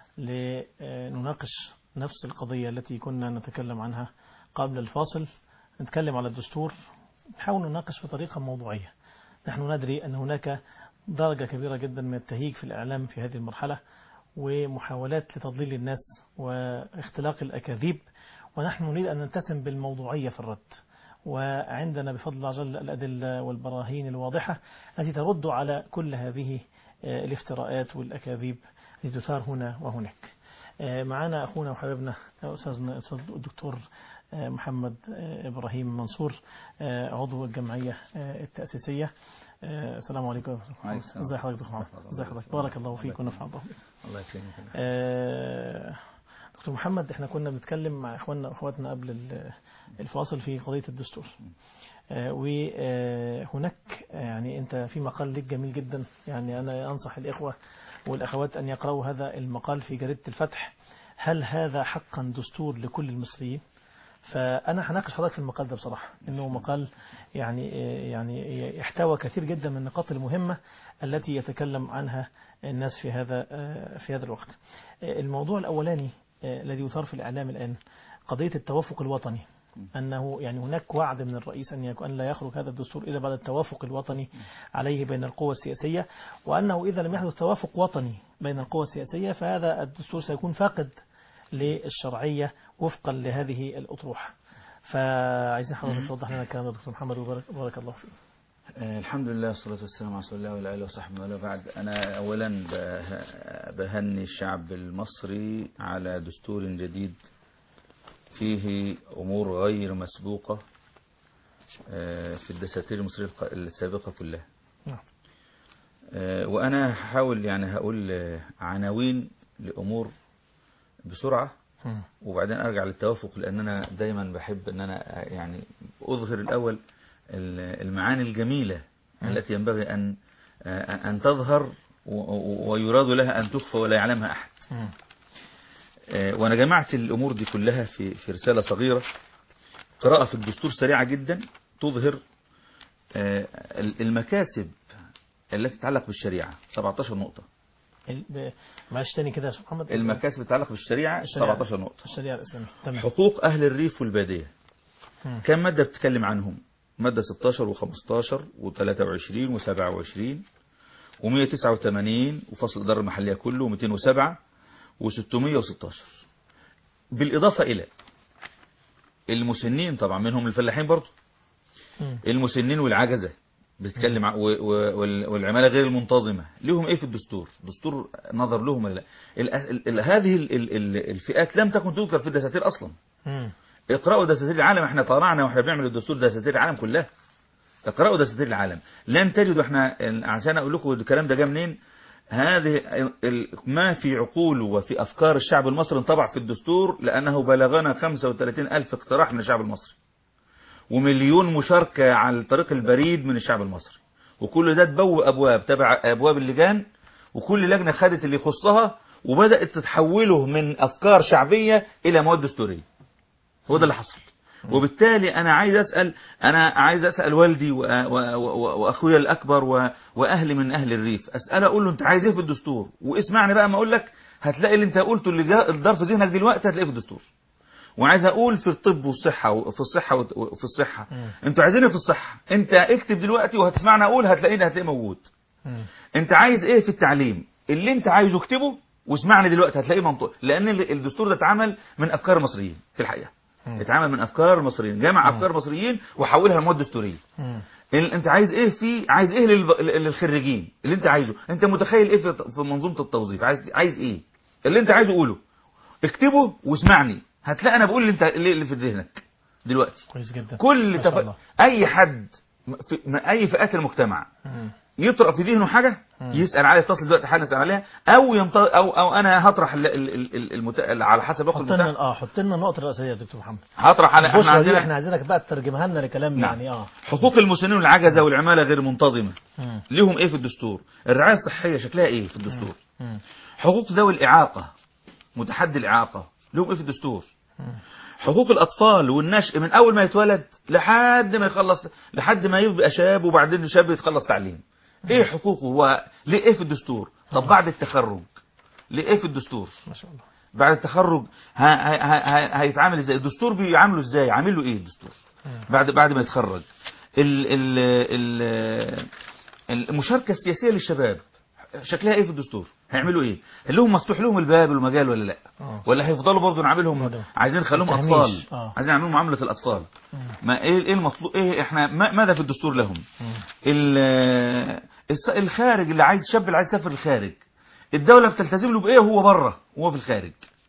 لنناقش نفس القضية التي كنا نتكلم عنها قبل الفاصل نتكلم على الدستور نحاول نناقش بطريقة موضوعية نحن ندري أن هناك درجة كبيرة جدا من التهيج في الإعلام في هذه المرحلة ومحاولات لتضليل الناس واختلاق الأكاذيب ونحن نريد أن نلتزم بالموضوعية في الرد وعندنا بفضل الله جل الأدلة والبراهين الواضحة التي ترد على كل هذه آه، الافتراءات والأكاذيب التي تثار هنا وهناك آه، معنا أخونا وحبيبنا أستاذنا أستاذ الدكتور آه، محمد آه، إبراهيم منصور آه، عضو الجمعية آه، التأسيسية آه، السلام عليكم وعليكم السلام. ازي حضرتك دكتور محمد ازي حضرتك بارك الله فيك ونفع الله بك الله يكرمك آه، دكتور محمد احنا كنا بنتكلم مع اخواننا واخواتنا قبل ال- الفاصل في قضية الدستور وهناك يعني انت في مقال ليك جميل جدا يعني انا انصح الاخوة والاخوات ان يقرأوا هذا المقال في جريدة الفتح هل هذا حقا دستور لكل المصريين فانا هناقش حضرتك في المقال ده بصراحه انه مقال يعني يعني يحتوى كثير جدا من النقاط المهمه التي يتكلم عنها الناس في هذا في هذا الوقت. الموضوع الاولاني الذي يثار في الاعلام الان قضيه التوافق الوطني انه يعني هناك وعد من الرئيس ان يكون أن لا يخرج هذا الدستور الا بعد التوافق الوطني عليه بين القوى السياسيه وانه اذا لم يحدث توافق وطني بين القوى السياسيه فهذا الدستور سيكون فاقد للشرعية وفقا لهذه الأطروحة فعايزين حضرتك توضح لنا الكلام ده دكتور محمد وبارك بارك الله فيك آه، الحمد لله والصلاة والسلام على رسول الله وعلى آله وصحبه ولا بعد أنا أولا به- بهني الشعب المصري على دستور جديد فيه أمور غير مسبوقة آه، في الدساتير المصرية الق- السابقة كلها نعم. آه، وأنا هحاول يعني هقول آه، عناوين لأمور بسرعة مم. وبعدين ارجع للتوافق لان انا دايما بحب ان انا يعني اظهر الاول ال- المعاني الجميله التي ينبغي ان ان تظهر و- و- ويراد لها ان تخفى ولا يعلمها احد مم. آه، وانا جمعت الامور دي كلها في في رساله صغيره قراءه في الدستور سريعه جدا تظهر آه، المكاسب التي تتعلق بالشريعه 17 نقطه ال- ب- معلش تاني كده يا استاذ محمد المكاسب تتعلق بالشريعه الشريعة. 17 نقطه الشريعة الإسلامية تمام حقوق أهل الريف والبادية مم. كم مادة بتتكلم عنهم مادة 16 و15 و23 و27 و189 وفصل الإدارة المحلية كله و207 و616 بالإضافة إلى المسنين طبعا منهم الفلاحين برضه مم. المسنين والعجزة بتتكلم ع- و- و- وال- والعمالة غير المنتظمة لهم ايه في الدستور دستور نظر لهم ولا لا ال- ال- ال- هذه ال- ال- ال- الفئات لم تكن تذكر في الدساتير اصلا مم. اقرأوا دساتير العالم احنا طلعنا واحنا بنعمل الدستور دساتير العالم كلها اقرأوا دساتير العالم لن تجدوا احنا عشان اقول لكم الكلام ده جه منين هذه ال- ما في عقول وفي افكار الشعب المصري انطبع في الدستور لانه بلغنا 35 الف اقتراح من الشعب المصري ومليون مشاركة على طريق البريد من الشعب المصري وكل ده تبوء أبواب تبع أبواب اللجان وكل لجنة خدت اللي يخصها وبدأت تتحوله من أفكار شعبية إلى مواد دستورية هو ده اللي حصل وبالتالي أنا عايز أسأل أنا عايز أسأل والدي و- و- و- وأخويا الأكبر و- وأهلي من أهل الريف أسأله أقول له أنت عايز إيه في الدستور واسمعني بقى ما أقول لك هتلاقي اللي أنت قلته اللي جا- اللي دار في ذهنك دلوقتي هتلاقيه في الدستور وعايز اقول في الطب والصحه وفي الصحه وت- وفي الصحه مم. انتوا عايزين إيه في الصحه انت اكتب دلوقتي وهتسمعني اقول هتلاقيني هتلاقيه موجود مم. انت عايز ايه في التعليم اللي انت عايزه اكتبه واسمعني دلوقتي هتلاقيه منطق لان ال- الدستور ده اتعمل من افكار المصريين في الحقيقه مم. اتعمل من افكار المصريين جمع افكار المصريين وحولها لمواد دستوريه مم. ال- انت عايز ايه في عايز ايه للب- للخريجين اللي انت عايزه انت متخيل ايه في في منظومه التوظيف عايز عايز ايه اللي انت عايزه قوله اكتبه واسمعني هتلاقي انا بقول اللي انت اللي اللي في ذهنك دلوقتي كويس جدا كل ما شاء تف... الله. اي حد في م- اي فئات المجتمع مم. يطرأ في ذهنه حاجه مم. يسال عليها يتصل دلوقتي حالا يسال عليها او ينط... او او انا هطرح ال... ال... ال... ال- المت... على حسب وقت حط المتاح لنا اه حط لنا النقطة الرئيسية يا دكتور محمد هطرح على احنا البشرى دي عندنا احنا عايزينك بقى تترجمها لنا لكلام نعم. يعني اه حقوق المسنين والعجزه والعماله غير منتظمه مم. ليهم ايه في الدستور الرعايه الصحيه شكلها ايه في الدستور مم. حقوق ذوي الاعاقه متحدي الاعاقه لهم ايه في الدستور مم. حقوق الاطفال والنشء من اول ما يتولد لحد ما يخلص لحد ما يبقى شاب وبعدين شاب يتخلص تعليم ايه حقوقه هو ليه ايه في الدستور طب بعد التخرج ليه ايه في الدستور ما شاء الله بعد التخرج ه- ه- ه- ه- هيتعامل ازاي الدستور بيعامله ازاي عامل له ايه الدستور بعد بعد ما يتخرج ال ال ال المشاركة السياسية للشباب شكلها ايه في الدستور هيعملوا ايه هل لهم مفتوح لهم الباب والمجال ولا لا آه. ولا هيفضلوا برضه نعملهم لا. عايزين نخليهم التهميش. اطفال آه. عايزين نعملهم معاملة الاطفال ما ايه ايه المطلوب ايه احنا ما ماذا في الدستور لهم ال- الس- الخارج اللي عايز الشاب اللي عايز يسافر الخارج الدولة بتلتزم له بايه وهو بره وهو في الخارج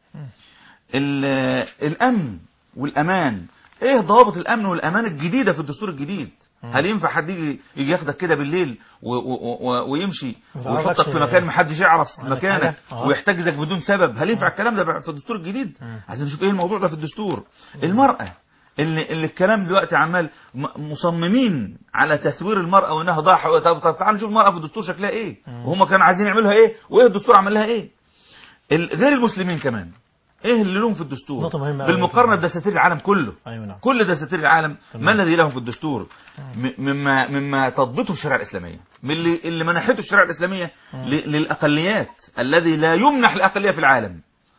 ال- الامن والامان ايه ضوابط الامن والامان الجديده في الدستور الجديد هل ينفع حد يجي يجي ياخدك كده بالليل و و و ويمشي ما ويحطك تعرفش في مكان محدش يعرف عنك مكانك حاجة؟ آه. ويحتجزك بدون سبب هل ينفع الكلام ده في الدستور الجديد عايزين نشوف ايه الموضوع ده في الدستور المرأة اللي, اللي الكلام دلوقتي عمال م- مصممين على تثوير المرأة وانها ضاحية طب طب تعالوا نشوف المرأة في الدستور شكلها ايه وهم كانوا عايزين يعملوها ايه وايه الدستور عمل لها ايه ال- غير المسلمين كمان ايه اللي لهم في الدستور نقطة مهمة أوي. بالمقارنة بدساتير العالم كله ايوه نعم كل دساتير العالم ما الذي لهم في الدستور م- مما مما تضبطه الشريعه الاسلاميه من اللي اللي منحته الشريعه الاسلاميه ل- للاقليات الذي لا يمنح الاقليه في العالم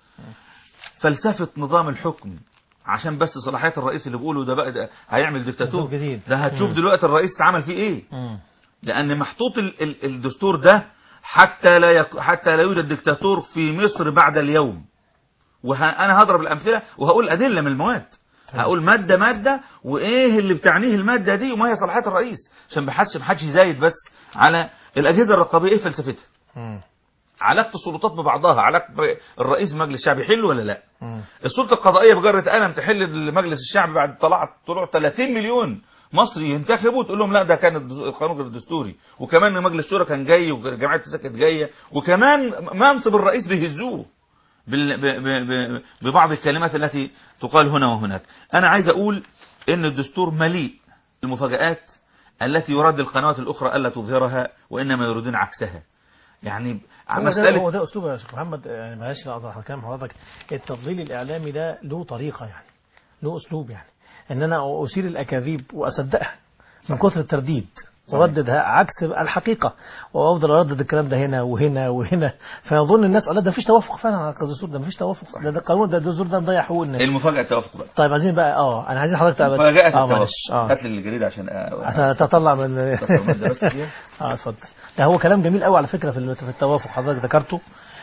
فلسفه نظام الحكم عشان بس صلاحيات الرئيس اللي بيقولوا ده بقى ده هيعمل ديكتاتور دستور جديد. ده هتشوف مم. دلوقتي الرئيس اتعمل فيه ايه مم. لان محطوط ال- ال- الدستور ده حتى لا يك... حتى لا يوجد دكتاتور في مصر بعد اليوم وانا هضرب الامثله وهقول ادله من المواد هقول ماده ماده وايه اللي بتعنيه الماده دي وما هي صلاحيات الرئيس عشان ما حدش ما حدش يزايد بس على الاجهزه الرقابيه ايه فلسفتها مم. علاقه السلطات ببعضها علاقه ب- الرئيس بمجلس الشعب يحل ولا لا مم. السلطه القضائيه بجره قلم تحل مجلس الشعب بعد طلع طلوع 30 مليون مصري ينتخبوا تقول لهم لا ده كان الد- القانون غير دستوري وكمان مجلس الشورى كان جاي وجمعيه التساكت كانت جايه وكمان منصب الرئيس بيهزوه بال- ب- ب- ب- ببعض الكلمات التي تقال هنا وهناك انا عايز اقول ان الدستور مليء المفاجآت التي يراد القنوات الاخرى الا تظهرها وانما يريدون عكسها يعني هو ده, مساله هو ده اسلوب يا شيخ محمد يعني معلش لا اقطع كلام حضرتك التضليل الاعلامي ده له طريقه يعني له اسلوب يعني ان انا اثير الاكاذيب واصدقها من كثر الترديد ورددها عكس الحقيقه وافضل اردد الكلام ده هنا وهنا وهنا فيظن الناس لا ده مفيش توافق فعلا على الدستور ده مفيش توافق ده ده القانون ده الدستور ده مضيع حقوق الناس المفاجاه التوافق بقى طيب عايزين بقى اه انا عايزين حضرتك تبقى- مفاجاه اه التوافق معلش اه هات لي الجريده عشان أ- عشان تطلع من تطلع من ده بس فيها. اه اتفضل ده هو كلام جميل قوي على فكره في الم- في التوافق حضرتك ذكرته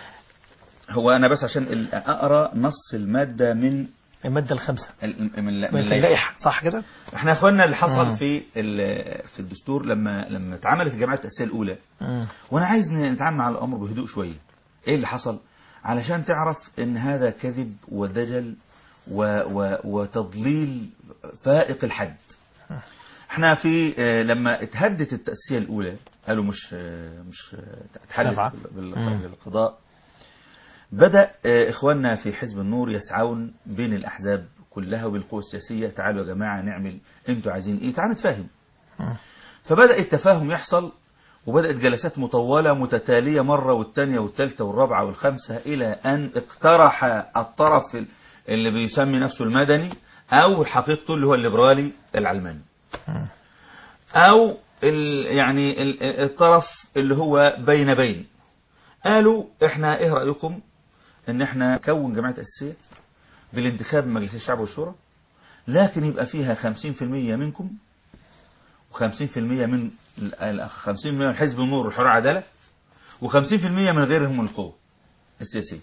هو انا بس عشان ال- اقرا نص الماده من الماده الخامسه ال- من من اللائحه اللائحه صح كده؟ احنا يا اخوانا اللي مم. حصل في ال- في الدستور لما لما اتعملت الجمعيه التاسيسيه الاولى مم. وانا عايز نتعامل مع الامر بهدوء شويه ايه اللي حصل علشان تعرف ان هذا كذب ودجل و و وتضليل فائق الحد احنا في آه، لما اتهدت التاسيسيه الاولى قالوا مش آه، مش آه، اتحلت نافعة. بال- مم. بالقضاء بدأ آه، إخواننا في حزب النور يسعون بين الأحزاب كلها وبالقوى السياسية تعالوا يا جماعة نعمل أنتوا عايزين إيه تعالوا نتفاهم مم. فبدأ التفاهم يحصل وبدأت جلسات مطولة متتالية مرة والتانية والتالتة والرابعة والخامسة إلى أن اقترح الطرف اللي بيسمي نفسه المدني أو حقيقته اللي هو الليبرالي العلماني مم. أو ال يعني ال- الطرف اللي هو بين بين قالوا احنا ايه رأيكم ان احنا نكون جماعة أساسية بالانتخاب من مجلس الشعب والشورى لكن يبقى فيها 50% منكم و50% من ال- 50% من حزب النور والحرية والعدالة و50% من غيرهم من القوة السياسية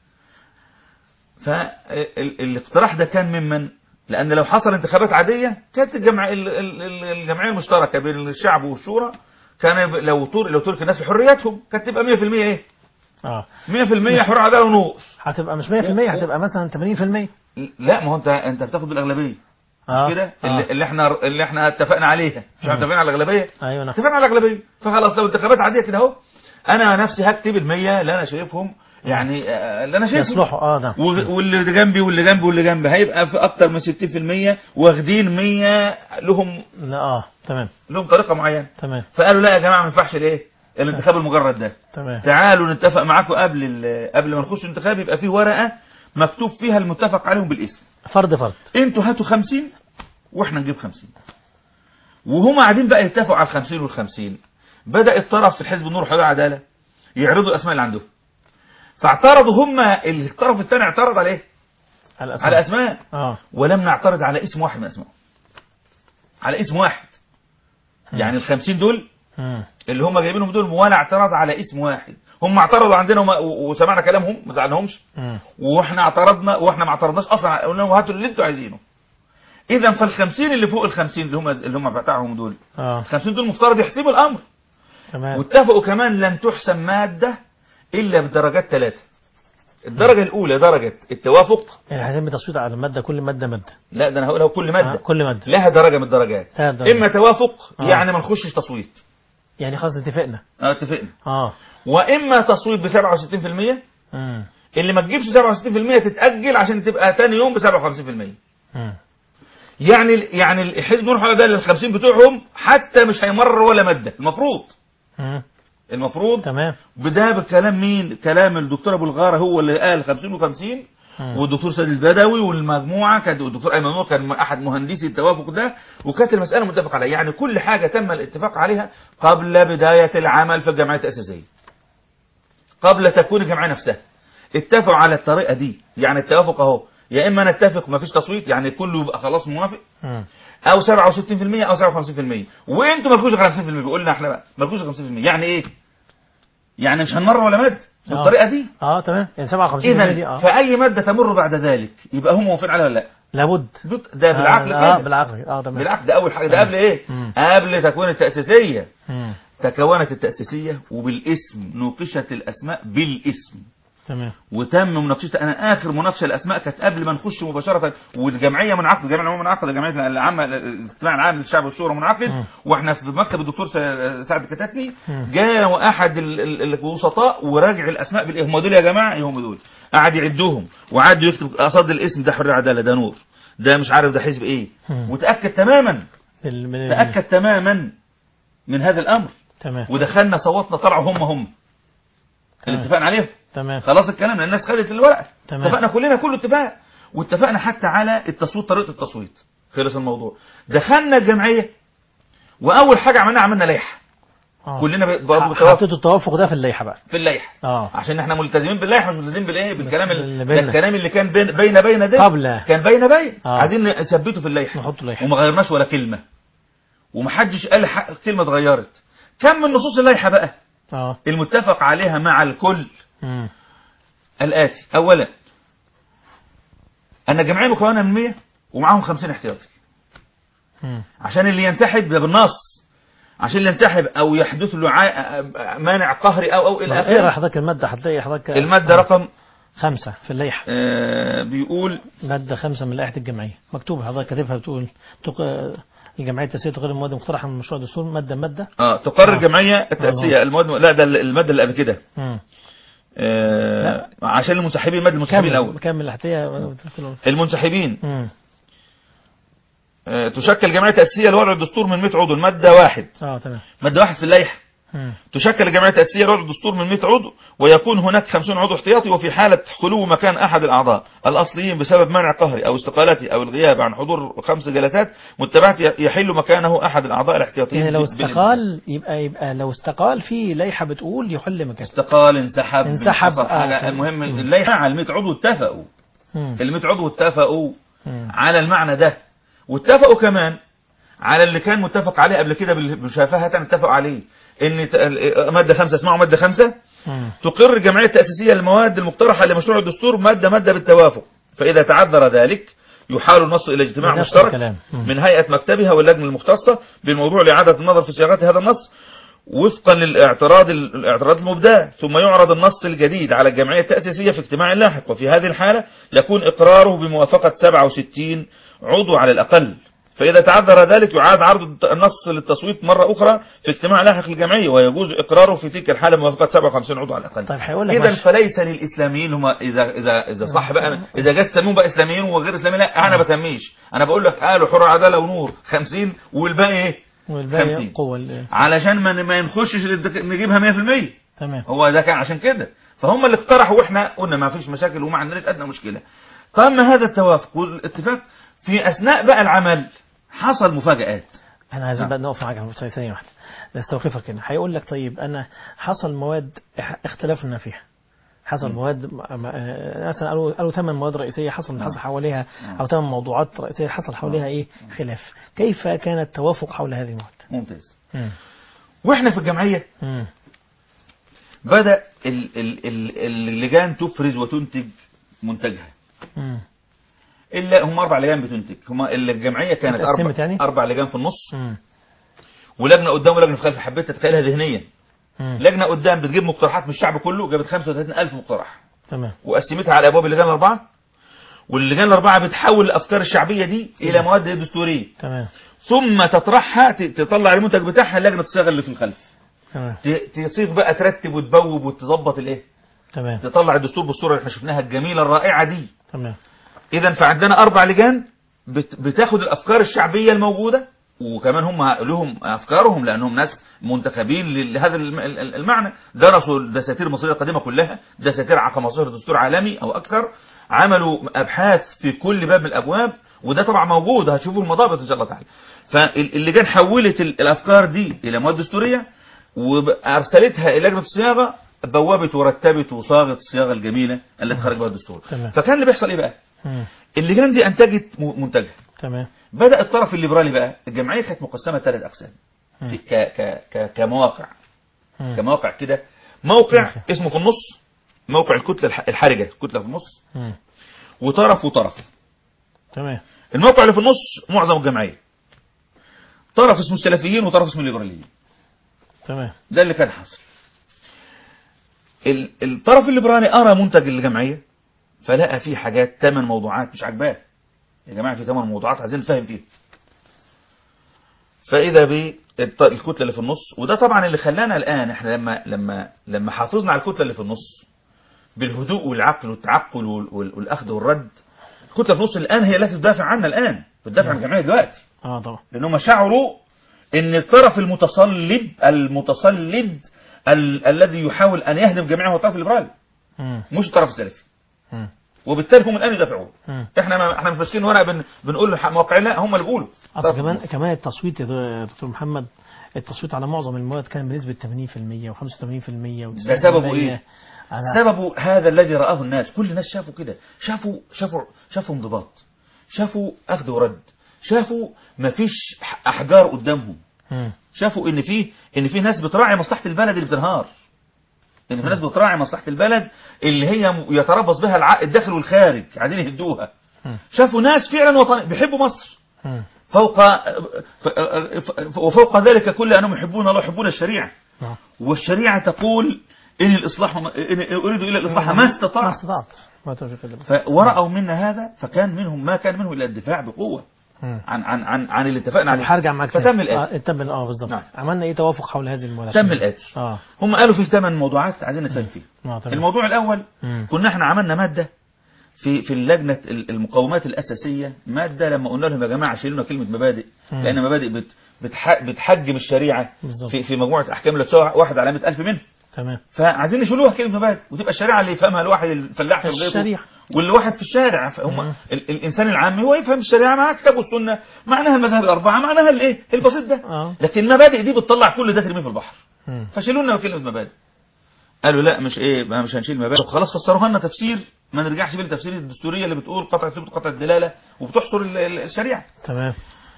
فالاقتراح ده كان ممن لأن لو حصل انتخابات عادية كانت الجمع ال- ال- ال- الجمعية المشتركة بين الشعب والشورى كان يبقى- لو تر- لو ترك الناس بحرياتهم كانت تبقى 100% ايه؟ اه 100% حرية عدالة ونقص هتبقى مش 100% هتبقى مثلا 80% لا ما هو انت انت بتاخد بالاغلبيه اه كده آه. اللي, اللي احنا اللي احنا اتفقنا عليها مش احنا مم. اتفقنا على الاغلبيه ايوه نعم اتفقنا على الاغلبيه فخلاص لو انتخابات عاديه كده اهو انا نفسي هكتب المية اللي انا شايفهم يعني آه، اللي انا شايفهم يصلحوا اه نعم و- واللي جنبي واللي جنبي واللي جنبي هيبقى في اكتر من 60% واخدين 100 لهم لا اه تمام لهم طريقه معينه تمام فقالوا لا يا جماعه ما ينفعش ليه الانتخاب المجرد ده تمام تعالوا نتفق معاكم قبل ال- قبل ما نخش الانتخاب يبقى في ورقه مكتوب فيها المتفق عليهم بالاسم فرد فرد انتوا هاتوا 50 واحنا نجيب 50 وهم قاعدين بقى يتفقوا على ال 50 وال 50 بدا الطرف في الحزب النور والحريه والعداله يعرضوا الاسماء اللي عندهم فاعترضوا هم الطرف الثاني اعترض عليه على الاسماء على اسماء اه ولم نعترض على اسم واحد من اسمائهم على اسم واحد يعني الخمسين دول مم. اللي هم جايبينهم دول ولا اعتراض على اسم واحد هم اعترضوا عندنا وما- و- وسمعنا كلامهم ما زعلناهمش مم. واحنا اعترضنا واحنا ما اعترضناش اصلا قلنا لهم هاتوا اللي انتوا عايزينه اذا فالخمسين اللي فوق الخمسين اللي هم اللي هم بتاعهم دول اه الخمسين دول مفترض يحسبوا الامر تمام واتفقوا كمان لن تحسم مادة الا بدرجات ثلاثة الدرجة الاولى درجة التوافق يعني هيتم تصويت على المادة كل مادة مادة لا ده انا هقولها كل مادة آه. كل مادة لها درجة من الدرجات لها درجة. اما توافق آه. يعني ما نخشش تصويت يعني خلاص اتفقنا اه اتفقنا اه واما تصويت ب 67% مم. اللي ما تجيبش 67% تتأجل عشان تبقى تاني يوم ب 57% مم. يعني يعني الحزب نور حول ده لل 50 بتوعهم حتى مش هيمرر ولا مادة المفروض مم. المفروض تمام بده بكلام مين كلام الدكتور ابو الغاره هو اللي قال 50 و50 مم. والدكتور سيد البدوي والمجموعه كان الدكتور ايمن نور كان احد مهندسي التوافق ده وكانت المساله متفق عليها يعني كل حاجه تم الاتفاق عليها قبل بدايه العمل في الجمعيه التاسيسيه قبل تكوين الجمعيه نفسها اتفقوا على الطريقه دي يعني التوافق اهو يا اما نتفق ما فيش تصويت يعني كله يبقى خلاص موافق مم. او 67% او 57% وانتوا مالكوش غير 50% قلنا احنا بقى مالكوش غير 50% يعني ايه يعني مش هنمر ولا ماده بالطريقه دي اه تمام يعني 57 اذا دي اه فاي ماده تمر بعد ذلك يبقى هم موافقين عليها ولا لا لابد بت- ده بالعقل اه, آه كده بالعقل اه تمام بالعقل ده اول حاجه ده قبل ايه مم. قبل تكوين التاسيسيه مم. تكونت التاسيسيه وبالاسم نوقشت الاسماء بالاسم تمام وتم مناقشتها انا اخر مناقشه الاسماء كانت قبل ما نخش مباشره والجمعيه منعقده الجمعيه العموميه منعقده الجمعيه العامه الاجتماع العام للشعب والشورى منعقد مم. واحنا في مكتب الدكتور س- سعد كتاتني مم. جاء احد ال- ال- الوسطاء وراجع الاسماء بالايه هم دول يا جماعه إيه هم دول قعد يعدهم وقعد يكتب قصاد الاسم ده حريه عداله ده نور ده مش عارف ده حزب ايه مم. وتاكد تماما بال- من- تاكد تماما من هذا الامر تمام ودخلنا صوتنا طلعوا هم هم اللي تمام. اتفقنا عليهم تمام خلاص الكلام لان الناس خدت الورقه تمام. اتفقنا كلنا كله اتفاق واتفقنا حتى على التصويت طريقه التصويت خلص الموضوع دخلنا الجمعيه واول حاجه عملناها عملنا لائحه اه كلنا ب- برضه بالتوافق حطيتوا التوافق ده في اللائحه بقى في اللائحه اه عشان احنا ملتزمين باللائحه مش ملتزمين بالايه بالكلام اللي اللي بيننا. ده الكلام اللي كان بين بين بين ده قبل. كان بين بين آه. عايزين نثبته في اللائحه نحط لائحة. وما غيرناش ولا كلمه ومحدش قال ح- كلمه اتغيرت كم من نصوص اللائحه بقى اه المتفق عليها مع الكل مم. الآتي أولا أن الجمعية مكونة من 100 ومعاهم 50 احتياطي مم. عشان اللي ينسحب ده بالنص عشان اللي ينسحب أو يحدث له عا- مانع قهري أو أو إلى اقرا آخره حضرتك الماده هتلاقي حضرتك المادة آه. رقم خمسة في اللائحة آه، بيقول مادة خمسة من لائحة الجمعية مكتوب حضرتك كاتبها بتقول تق... الجمعية التأسيسية تقرر المواد المقترحة من مشروع الدستور مادة مادة اه تقرر آه. الجمعية التأسيسية المواد لا ده المادة اللي قبل كده مم. آه، عشان المنسحبين المادة المنسحبين كمل الأول كمل التحتية المنسحبين مم. آه، تشكل جمعية تأسيسية لوضع الدستور من 100 عضو المادة واحد اه تمام مادة واحد في اللائحة مم. تشكل الجمعية التأسيسية لوضع الدستور من 100 عضو ويكون هناك 50 عضو احتياطي وفي حالة خلو مكان أحد الأعضاء الأصليين بسبب منع قهري أو استقالته أو الغياب عن حضور خمس جلسات متبعة يحل مكانه أحد الأعضاء الاحتياطيين يعني لو بال- استقال يبقى يبقى لو استقال في لائحة بتقول يحل مكانه استقال انسحب انسحب، حصل آه، حاجة تمام. المهم مم. اللائحة على ال 100 عضو اتفقوا مم. ال 100 عضو اتفقوا مم. على المعنى ده واتفقوا كمان على اللي كان متفق عليه قبل كده بالمشافهة اتفقوا عليه ان ت- مادة خمسة اسمعوا مادة خمسة مم. تقر الجمعية التأسيسية المواد المقترحة لمشروع الدستور مادة مادة بالتوافق فإذا تعذر ذلك يحال النص إلى اجتماع بنفس مشترك الكلام. مم. من هيئة مكتبها واللجنة المختصة بالموضوع لإعادة النظر في صياغة هذا النص وفقا للاعتراض الاعتراض المبدع ثم يعرض النص الجديد على الجمعية التأسيسية في اجتماع لاحق وفي هذه الحالة يكون إقراره بموافقة 67 عضو على الأقل فإذا تعذر ذلك يعاد عرض النص للتصويت مرة أخرى في اجتماع لاحق للجمعية ويجوز إقراره في تلك الحالة بموافقة 57 عضو على الأقل طيب هيقول لك إذا معلش. فليس للإسلاميين هم إذا إذا إذا صح بقى أنا إذا جاز تسميهم بقى إسلاميين وغير إسلاميين لا أنا بسميش أنا بقول لك قالوا حر عدالة ونور 50 والباقي إيه؟ والباقي 50. قوة ال- علشان ما ما نخشش للدك- نجيبها 100% تمام هو ده كان عشان كده فهم اللي اقترحوا واحنا قلنا ما فيش مشاكل وما عندناش ادنى مشكله تم هذا التوافق والاتفاق في اثناء بقى العمل حصل مفاجآت احنا عايزين نعم. بقى نقف معاك في ثانية واحدة استوقفك هنا هيقول لك طيب انا حصل مواد اح- اختلفنا فيها حصل مواد م- م- آه، مثلا قالوا قالوا ثمان مواد رئيسيه حصل حصل حواليها او ثمان موضوعات رئيسيه حصل حواليها ايه خلاف كيف كان التوافق حول هذه المواد ممتاز مم. واحنا في الجمعيه مم. بدا ال- ال- ال- اللجان تفرز وتنتج منتجها مم. الا هم اربع لجان بتنتج هم الجمعيه كانت اربع اتقسمت يعني؟ اربع لجان في النص مم. ولجنه قدام ولجنه في خلف حبيت تتخيلها ذهنيا مم. لجنه قدام بتجيب مقترحات من الشعب كله جابت 35000 مقترح تمام وقسمتها على ابواب اللجان الاربعه واللجان الاربعه بتحول الافكار الشعبيه دي الى مواد دستوريه تمام ثم تطرحها ت- تطلع المنتج بتاعها اللجنه الصياغه اللي في الخلف تمام ت- تصيغ بقى ترتب وتبوب وتظبط الايه تمام تطلع الدستور بالصوره اللي احنا شفناها الجميله الرائعه دي تمام اذا فعندنا اربع لجان بت- بتاخد الافكار الشعبيه الموجوده وكمان هم لهم افكارهم لانهم ناس منتخبين ل- لهذا الم- ال- ال- المعنى درسوا الدساتير المصريه القديمه كلها دساتير ع- 15 دستور عالمي او اكثر عملوا ابحاث في كل باب من الابواب وده طبعا موجود هتشوفوا المضابط ان شاء الله تعالى فاللجان حولت ال- الافكار دي الى مواد دستوريه وارسلتها الى لجنه الصياغه بوبت ورتبت وصاغت الصياغه الجميله التي خرج بها الدستور تمام. فكان اللي بيحصل ايه بقى مم. اللجان دي انتجت م- منتجها تمام بدا الطرف الليبرالي بقى الجمعيه كانت مقسمه ثلاث اقسام مم. في ك ك ك كمواقع مم. كمواقع كده موقع ماشي. اسمه في النص موقع الكتله الح- الحرجه الكتله في النص مم. وطرف وطرف تمام الموقع اللي في النص معظم الجمعيه طرف اسمه السلفيين وطرف اسمه الليبراليين تمام ده اللي كان حاصل ال- الطرف الليبرالي ارى منتج الجمعيه فلقى فيه حاجات ثمان موضوعات مش عاجباه يا جماعه في ثمان موضوعات عايزين نفهم فيها فاذا بالكتله اللي في النص وده طبعا اللي خلانا الان احنا لما لما لما حافظنا على الكتله اللي في النص بالهدوء والعقل والتعقل وال- وال- والاخذ والرد الكتله في النص الان هي التي تدافع عنا الان بتدافع عن الجمعيه دلوقتي اه طبعا لانهم شعروا ان الطرف المتصلب المتصلد ال الذي يحاول ان يهدم جميعه هو الطرف الليبرالي مم. مش الطرف السلفي مم. وبالتالي هم الان يدافعون مم. احنا ما احنا مش ماسكين ورقه بن بنقول له مواقعين لا هم اللي بيقولوا اصل طرف كمان النص. كمان التصويت يا دو- يا دكتور محمد التصويت على معظم المواد كان بنسبة 80% و85% و90% ده سببه إيه؟ على سبب هذا الذي رآه الناس كل الناس شافوا كده شافوا شافوا شافوا انضباط شافوا اخذ ورد شافوا مفيش احجار قدامهم مم. شافوا ان في ان في ناس بتراعي مصلحه البلد اللي بتنهار ان في ناس بتراعي مصلحه البلد اللي هي م- يتربص بها الع- الداخل والخارج عايزين يهدوها مم. شافوا ناس فعلا وطني بيحبوا مصر مم. فوق ف- ف- وفوق ذلك كل انهم يحبون الله يحبون الشريعه نعم. والشريعه تقول ان الاصلاح ما- إن اريدوا الى الاصلاح ما ما استطاع استطعت ما توفيق الا بالله. فورأوا منا هذا فكان منهم ما كان منه الا الدفاع بقوه مم. عن عن عن عن اللي اتفقنا طب عليه هرجع معاك فتم تاني. الاتي آه تم اه بالظبط نعم. عملنا ايه توافق حول هذه المواد تم الاتي اه هم قالوا فيه ثمان موضوعات عايزين نتفاهم فيه اه تمام الموضوع الأول مم. كنا احنا عملنا مادة في في اللجنة المقومات الأساسية مادة لما قلنا لهم يا جماعة شيلونا كلمة مبادئ مم. لأن مبادئ بت بتح بتحجم الشريعة بالظبط. في في مجموعة أحكام اللي تساوي واحد على 100000 منها تمام فعايزين يشيلوها كلمة مبادئ وتبقى الشريعة اللي يفهمها الواحد الفلاح في بيته الشريعة. والواحد في الشارع فهم مم. ال الإنسان العامي هو يفهم الشريعة معناها الكتاب والسنة معناها المذاهب الأربعة معناها الإيه البسيط ده اه لكن المبادئ دي بتطلع كل ده ترميه في البحر مم. فشيلوا لنا كلمه مبادئ قالوا لا مش ايه ما مش هنشيل مبادئ طب خلاص فسروها لنا تفسير ما نرجعش بيه للتفسير الدستوريه اللي بتقول قطع ثبوت قطع الدلاله وبتحصر ال- ال- الشريعه تمام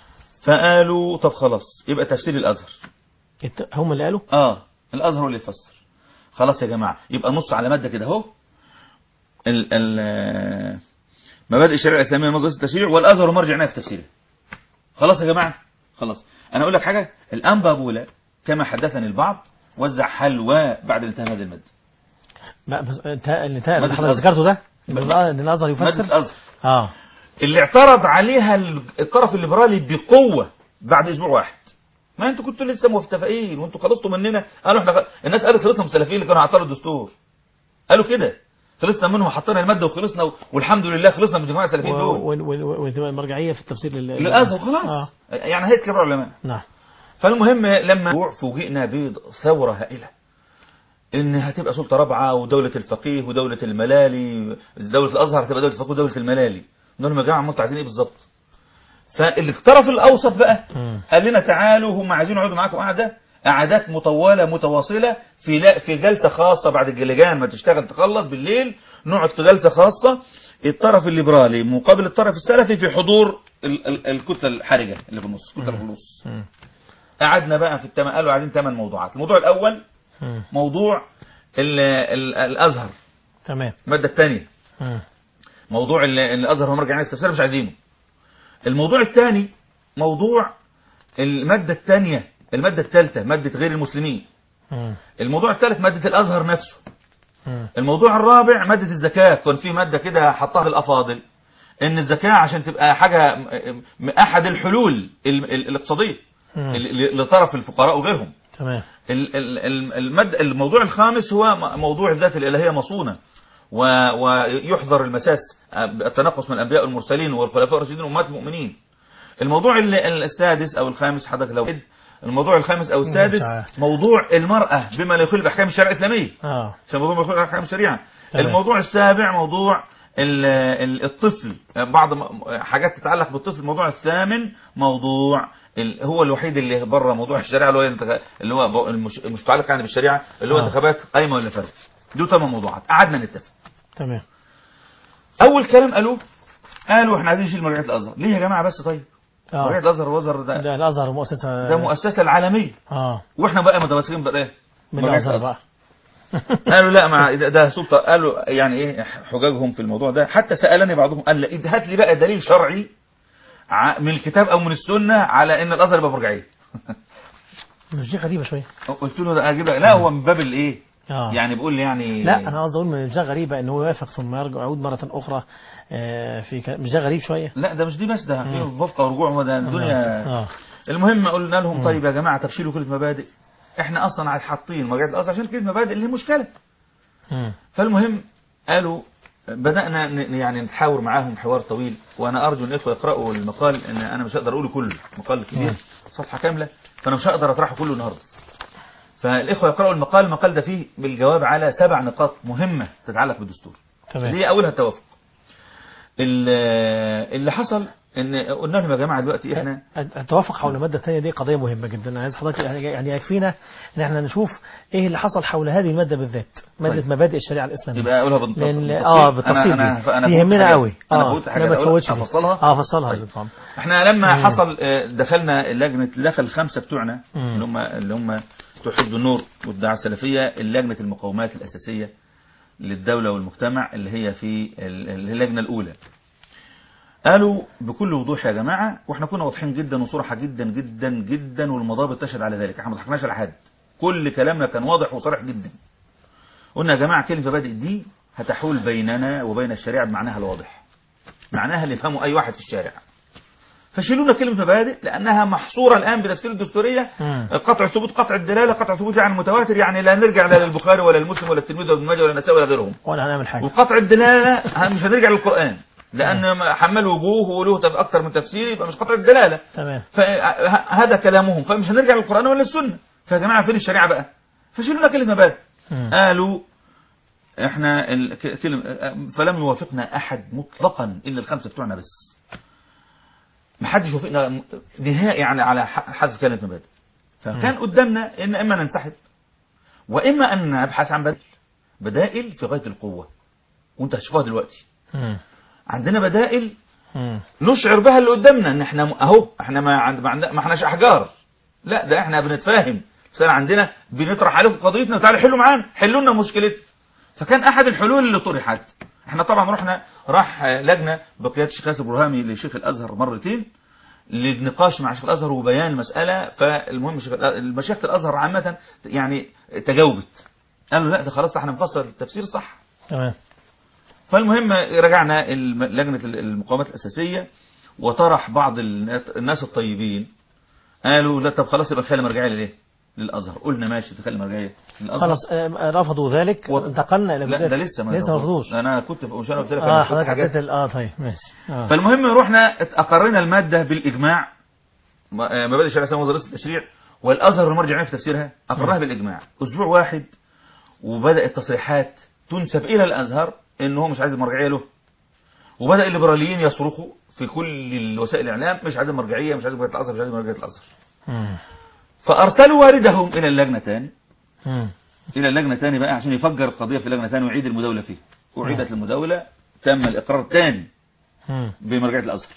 فقالوا طب خلاص يبقى تفسير الازهر الت- هم اللي قالوا اه الازهر هو اللي يفسر خلاص يا جماعه يبقى نص على ماده كده اهو ال ال مبادئ الشريعه الاسلاميه نظريه التشريع والازهر مرجع نهائي في تفسيره خلاص يا جماعه خلاص انا اقول لك حاجه الانبا بولا كما حدثني البعض وزع حلوى بعد انتهاء هذه الماده لا بس انت اللي تا- اللي مادة حضرتك الأزهر. ذكرته ده ان الأ- إن الازهر ماده يفكر الازهر اه اللي اعترض عليها ال- الطرف الليبرالي بقوه بعد اسبوع واحد ما انتوا كنتوا لسه متفقين وانتوا خلصتوا مننا قالوا احنا خ- الناس قالت خلصنا من السلفيين اللي كانوا هيعطلوا الدستور قالوا كده خلصنا منهم حطينا الماده وخلصنا و... والحمد لله خلصنا من دفاع السلفيين دول وال- وال- وال- وتبقى المرجعيه في التفسير لل- للازهر خلاص اه يعني هيئه كبار العلماء نعم فالمهم لما فوجئنا بثوره هائله ان هتبقى سلطه رابعه ودوله الفقيه ودوله الملالي دوله الازهر هتبقى دوله الفقيه ودوله الملالي نقول لهم يا جماعه انتوا عايزين ايه بالظبط فالطرف الاوسط بقى مم. قال لنا تعالوا هم عايزين يقعدوا معاكم قعده قعدات مطولة متواصلة في لا في جلسة خاصة بعد اللجان ما تشتغل تخلص بالليل نقعد في جلسة خاصة الطرف الليبرالي مقابل الطرف السلفي في حضور ال- ال- الكتلة الحرجة اللي في النص الكتلة في النص مم. قعدنا بقى في التم... قالوا قاعدين ثمان موضوعات الموضوع الأول مم. موضوع ال... ال... الأزهر تمام المادة الثانية مم. موضوع ال- الأزهر ومرجع عن التفسير مش عايزينه الموضوع الثاني موضوع المادة الثانية المادة الثالثة مادة غير المسلمين مم. الموضوع الثالث مادة الأزهر نفسه مم. الموضوع الرابع مادة الزكاة كان في مادة كده حطها الأفاضل إن الزكاة عشان تبقى حاجة م- م- أحد الحلول ال- ال- الاقتصادية مم. ل- ل- لطرف الفقراء وغيرهم تمام ال- ال- ال- المد الموضوع الخامس هو م- موضوع الذات الإلهية مصونة و- ويحذر المساس التنقص من الأنبياء والمرسلين والخلفاء الراشدين وأمهات المؤمنين الموضوع ال- ال- السادس أو الخامس حضرتك لو الموضوع الخامس أو السادس مش عارف. موضوع المرأة بما لا يخل بأحكام الشريعة الإسلامية اه عشان موضوع مشروع احكام الشريعه تمام. الموضوع السابع موضوع ال- ال- الطفل بعض م- حاجات تتعلق بالطفل الموضوع الثامن موضوع ال- هو الوحيد اللي بره موضوع الشريعه اللي هو ينتخ- اللي هو ب- المش مش متعلق يعني بالشريعه اللي هو آه. انتخابات قايمه ولا فرد دول ثمان موضوعات قعدنا نتفق تمام اول كلام قالوه قالوا احنا عايزين نشيل مرجعيه الازهر ليه يا جماعه بس طيب مرجعيه اه الازهر والازهر ده, ده الازهر مؤسسه ده مؤسسه العالميه اه واحنا بقى متمسكين بايه من مرجعية الازهر بقى قالوا لا مع ده, ده سلطة قالوا يعني ايه حججهم في الموضوع ده حتى سألني بعضهم قال لي هات لي بقى دليل شرعي ع- من الكتاب او من السنة على ان الازهر يبقى مرجعية مش دي غريبه شويه قلت له ده اجيب لك لا هو من باب الايه اه يعني بيقول لي يعني لا انا قصدي اقول مش ده غريبه ان هو يوافق ثم يرجع يعود مره اخرى آه، في ك... مش ده غريب شويه لا ده مش دي بس ده في مم. وفقه ورجوع هو ده الدنيا اه المهم قلنا لهم مم. طيب يا جماعه طب شيلوا كلمه مبادئ احنا اصلا عاد حاطين مرجعيه الازهر عشان كلمه مبادئ اللي هي مشكله مم. فالمهم قالوا بدأنا ن- يعني نتحاور معاهم حوار طويل وأنا أرجو أن الإخوة يقرأوا المقال أن أنا مش هقدر أقوله كله مقال كبير مم. صفحة كاملة فأنا مش هقدر أطرحه كله النهاردة فالإخوة يقرأوا المقال المقال ده فيه بالجواب على سبع نقاط مهمة تتعلق بالدستور تمام اللي هي أولها التوافق ال- اللي حصل ان قلنا لهم يا جماعه دلوقتي احنا التوافق حول المادة الثانية دي قضية مهمة جدا أنا عايز حضرتك يعني يكفينا إن احنا نشوف إيه اللي حصل حول هذه المادة بالذات مادة طيب. مبادئ الشريعة الإسلامية يبقى اقولها بالتفصيل لأن بالتفصيل. اه بالتفصيل انا انا دي, انا دي فوت يهمنا حاجات- قوي انا اه فوت حاجات لا ما أقول- تفوتش دي. افصلها اه فصلها طيب. يا فندم. احنا لما مم. حصل آه، دخلنا لجنه دخل الخمسه بتوعنا مم. اللي هم اللي هم بتوع حزب النور والدعوه السلفيه لجنه المقومات الاساسيه للدوله والمجتمع اللي هي في ال- اللي هي اللجنه الاولى قالوا بكل وضوح يا جماعه واحنا كنا واضحين جدا وصراحه جدا جدا جدا والمضابط تشهد على ذلك احنا ما ضحكناش على حد كل كلامنا كان واضح وصريح جدا قلنا يا جماعه كلمه مبادئ دي هتحول بيننا وبين الشريعه بمعناها الواضح معناها اللي يفهمه اي واحد في الشارع فشيلونا كلمة مبادئ لأنها محصورة الآن بتفسير الدستورية مم. قطع ثبوت قطع الدلالة قطع ثبوت عن المتواتر يعني لا نرجع لا للبخاري ولا المسلم ولا الترمذي ولا ابن ماجه ولا النسائي ولا غيرهم ولا هنعمل حاجة وقطع الدلالة ه- مش هنرجع للقرآن لأن حمل وجوه وله تف- أكثر من تفسير يبقى مش قطع الدلالة تمام فهذا كلامهم فمش هنرجع للقرآن ولا السنة فيا جماعة فين الشريعة بقى فشيلونا كلمة مبادئ مم. قالوا احنا ال- ك- كلمة فلم يوافقنا احد مطلقا الا الخمسه بتوعنا بس ما حدش وافقنا نهائي يعني على ح- حذف كلمه مبادئ فكان قدامنا ان اما ننسحب واما ان نبحث عن بدائل بدائل في غايه القوه وانت هتشوفها دلوقتي مم. عندنا بدائل مم. نشعر بها اللي قدامنا ان احنا م- اهو احنا ما عند ما, عند ما احناش احجار لا ده احنا بنتفاهم بس أنا عندنا بنطرح عليكم قضيتنا وتعالوا حلوا معانا حلوا لنا مشكلتنا فكان احد الحلول اللي طرحت احنا طبعا رحنا راح آه، لجنه بقياده الشيخ ياسر برهامي لشيخ الازهر مرتين للنقاش مع شيخ الازهر وبيان المساله فالمهم شيخ الأ- مشيخه الازهر عامه يعني تجاوبت قالوا لا ده خلاص احنا نفسر التفسير صح تمام فالمهم رجعنا الم- لجنة المقاومات الأساسية وطرح بعض الناس- الناس الطيبين قالوا لا طب خلاص يبقى خلي مرجعية ليه؟ للأزهر قلنا ماشي تخلي مرجعية للأزهر خلاص آه، رفضوا ذلك و- وانتقلنا إلى لا جزئية- ده لسه ما لسه ما رفضوش أنا كنت مش أنا قلت لك اه أنا شفت حضرتك حاجات. عديت ال- اه طيب ماشي اه فالمهم رحنا أقرينا المادة بالإجماع م- آه، مبادئ الشريعة الإسلامية وزارة التشريع والأزهر المرجع العلمي في تفسيرها أقرها بالإجماع أسبوع واحد وبدأت تصريحات تنسب إلى الأزهر إن هو مش عايز المرجعية له وبدأ الليبراليين يصرخوا في كل وسائل الإعلام مش عايز مرجعية مش عايز مرجعية الأزهر مش عايز مرجعية الأزهر مم. فارسلوا واردهم الى اللجنه تاني مم. الى اللجنه تاني بقى عشان يفجر القضيه في اللجنه تاني ويعيد المداوله فيه اعيدت المداوله تم الاقرار تاني مم. بمرجعيه الازهر